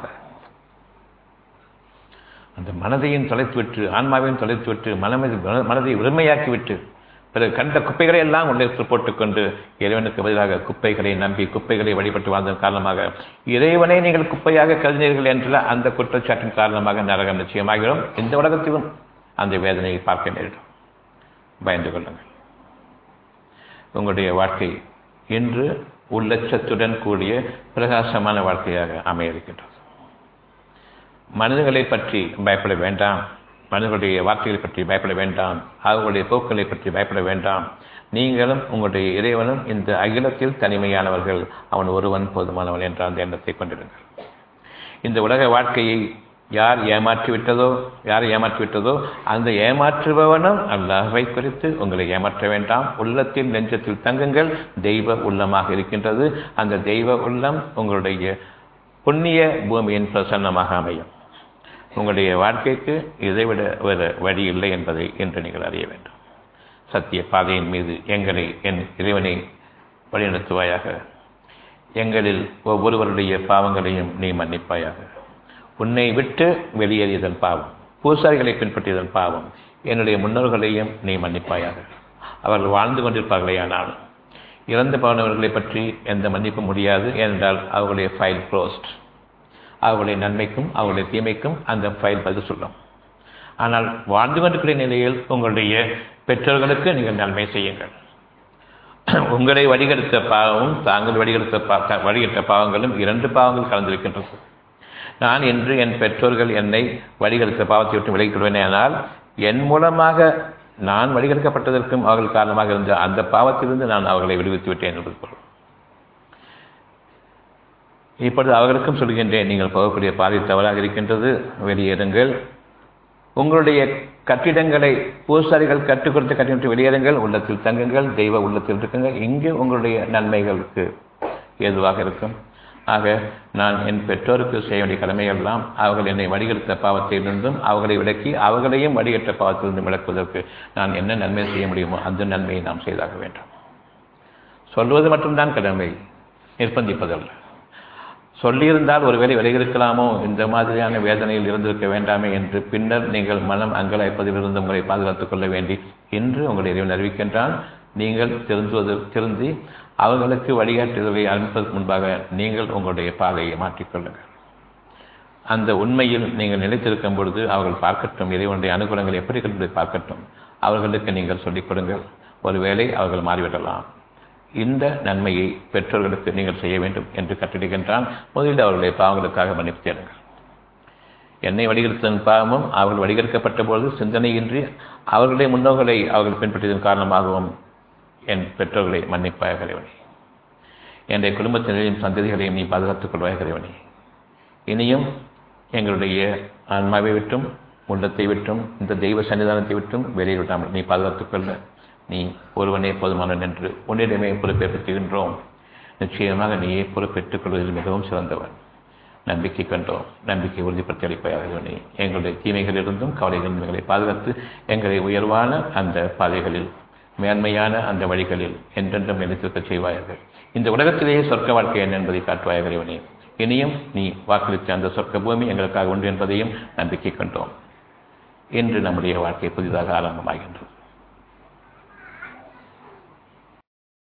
அந்த மனதையும் தொலைத்துவிட்டு ஆன்மாவையும் தொலைத்துவிட்டு மனமை மனதை உரிமையாக்கிவிட்டு பிறகு கண்ட குப்பைகளை எல்லாம் உள்ளே போட்டுக்கொண்டு இறைவனுக்கு பதிலாக குப்பைகளை நம்பி குப்பைகளை வழிபட்டு வாழ்ந்ததன் காரணமாக இறைவனை நீங்கள் குப்பையாக கருதினீர்கள் என்ற அந்த குற்றச்சாட்டின் காரணமாக நரகம் நிச்சயமாகிடும் இந்த உலகத்திலும் அந்த வேதனையை பார்க்க நேரிடும் பயந்து கொள்ளுங்கள் உங்களுடைய வாழ்க்கை இன்று உள்ளச்சத்துடன் கூடிய பிரகாசமான வாழ்க்கையாக அமைய இருக்கின்றது மனிதர்களை பற்றி பயப்பட வேண்டாம் மனிதர்களுடைய வார்த்தைகளை பற்றி பயப்பட வேண்டாம் அவர்களுடைய போக்களை பற்றி பயப்பட வேண்டாம் நீங்களும் உங்களுடைய இறைவனும் இந்த அகிலத்தில் தனிமையானவர்கள் அவன் ஒருவன் போதுமானவன் என்ற அந்த எண்ணத்தை கொண்டிருங்கள் இந்த உலக வாழ்க்கையை யார் ஏமாற்றி விட்டதோ யார் ஏமாற்றி விட்டதோ அந்த ஏமாற்றுபவனும் அல்லாஹை குறித்து உங்களை ஏமாற்ற வேண்டாம் உள்ளத்தில் நெஞ்சத்தில் தங்குங்கள் தெய்வ உள்ளமாக இருக்கின்றது அந்த தெய்வ உள்ளம் உங்களுடைய புண்ணிய பூமியின் பிரசன்னமாக அமையும் உங்களுடைய வாழ்க்கைக்கு இதைவிட ஒரு வழி இல்லை என்பதை இன்று நீங்கள் அறிய வேண்டும் சத்திய பாதையின் மீது எங்களை என் இறைவனை வழிநடத்துவாயாக எங்களில் ஒவ்வொருவருடைய பாவங்களையும் நீ மன்னிப்பாயாக உன்னை விட்டு வெளியேறியதன் பாவம் பூசாரிகளை பின்பற்றியதன் பாவம் என்னுடைய முன்னோர்களையும் நீ மன்னிப்பாயாக அவர்கள் வாழ்ந்து கொண்டிருப்பார்களே ஆனாலும் இறந்து போனவர்களை பற்றி எந்த மன்னிப்பும் முடியாது ஏனென்றால் அவர்களுடைய ஃபைல் க்ளோஸ்ட் அவர்களுடைய நன்மைக்கும் அவர்களுடைய தீமைக்கும் அந்த ஃபைல் பதில் சொல்லும் ஆனால் வாழ்ந்து கொண்டிருக்கிற நிலையில் உங்களுடைய பெற்றோர்களுக்கு நீங்கள் நன்மை செய்யுங்கள் உங்களை வடிகெடுத்த பாவமும் தாங்கள் வடிகெடுத்த பா வடிகெட்ட பாவங்களும் இரண்டு பாவங்கள் கலந்திருக்கின்றது நான் இன்று என் பெற்றோர்கள் என்னை வடிகெடுத்த பாவத்தை விட்டு விலகிக் ஆனால் என் மூலமாக நான் வடிகெடுக்கப்பட்டதற்கும் அவர்கள் காரணமாக இருந்த அந்த பாவத்திலிருந்து நான் அவர்களை விடுவித்து விட்டேன் என்பது பொருள் இப்பொழுது அவர்களுக்கும் சொல்கின்றேன் நீங்கள் போகக்கூடிய பாதை தவறாக இருக்கின்றது வெளியேறுங்கள் உங்களுடைய கட்டிடங்களை பூசாரிகள் கற்றுக் கொடுத்த கட்டிடத்தை வெளியேறுங்கள் உள்ளத்தில் தங்குங்கள் தெய்வ உள்ளத்தில் இருக்குங்கள் இங்கு உங்களுடைய நன்மைகளுக்கு ஏதுவாக இருக்கும் ஆக நான் என் பெற்றோருக்கு செய்ய வேண்டிய கடமையெல்லாம் அவர்கள் என்னை வடிகெடுத்த பாவத்திலிருந்தும் அவர்களை விலக்கி அவர்களையும் வடிகட்ட பாவத்திலிருந்து விளக்குவதற்கு நான் என்ன நன்மை செய்ய முடியுமோ அந்த நன்மையை நாம் செய்தாக வேண்டும் சொல்வது மட்டும்தான் கடமை நிர்பந்திப்பதல்ல சொல்லியிருந்தால் ஒருவேளை விலகிருக்கலாமோ இந்த மாதிரியான வேதனையில் இருந்திருக்க வேண்டாமே என்று பின்னர் நீங்கள் மனம் அங்கலாய்ப்பதிலிருந்து உங்களை பாதுகாத்துக் கொள்ள வேண்டி இன்று உங்களை இறைவன் அறிவிக்கின்றான் நீங்கள் திருந்துவது திருந்தி அவர்களுக்கு வழிகாட்டுதலை அனுப்பதற்கு முன்பாக நீங்கள் உங்களுடைய பாதையை மாற்றிக்கொள்ளுங்கள் அந்த உண்மையில் நீங்கள் நிலைத்திருக்கும் பொழுது அவர்கள் பார்க்கட்டும் இறைவனுடைய அனுகூலங்கள் எப்படி என்பதை பார்க்கட்டும் அவர்களுக்கு நீங்கள் சொல்லிக் கொடுங்கள் ஒருவேளை அவர்கள் மாறிவிடலாம் இந்த நன்மையை பெற்றோர்களுக்கு நீங்கள் செய்ய வேண்டும் என்று கட்டளிக்கின்றான் முதலில் அவர்களுடைய பாவங்களுக்காக மன்னிப்பு தேடுங்கள் என்னை வடிகெடுத்ததன் பாவமும் அவர்கள் வடிகெடுக்கப்பட்ட பொழுது சிந்தனையின்றி அவர்களுடைய முன்னோர்களை அவர்கள் பின்பற்றியதன் காரணமாகவும் என் பெற்றோர்களை மன்னிப்பாய இறைவனே என்னுடைய குடும்பத்தினரையும் சந்ததிகளையும் நீ பாதுகாத்துக் கொள்வாய் இறைவனே இனியும் எங்களுடைய ஆன்மாவை விட்டும் உள்ளத்தை விட்டும் இந்த தெய்வ சன்னிதானத்தை விட்டும் வெளியே விடாமல் நீ பாதுகாத்துக் கொள்ள நீ ஒருவனே போதுமானவன் என்று உன்னிடமே பொறுப்பேற்றுகின்றோம் நிச்சயமாக நீயே பொறுப்பேற்றுக் கொள்வதில் மிகவும் சிறந்தவன் நம்பிக்கை கண்டோம் நம்பிக்கை உறுதிப்படுத்தி அளிப்பாயாக நீ எங்களுடைய தீமைகளிலிருந்தும் கவலைகளிலிருந்து எங்களை பாதுகாத்து எங்களை உயர்வான அந்த பாதைகளில் மேன்மையான அந்த வழிகளில் என்றென்றும் நினைத்திருக்க செய்வார்கள் இந்த உலகத்திலேயே சொர்க்க வாழ்க்கை என்ன என்பதை காட்டுவாயாக இறைவனே இனியும் நீ வாக்களித்த அந்த சொர்க்க பூமி எங்களுக்காக உண்டு என்பதையும் நம்பிக்கை கண்டோம் இன்று நம்முடைய வாழ்க்கை புதிதாக ஆரம்பமாகின்றது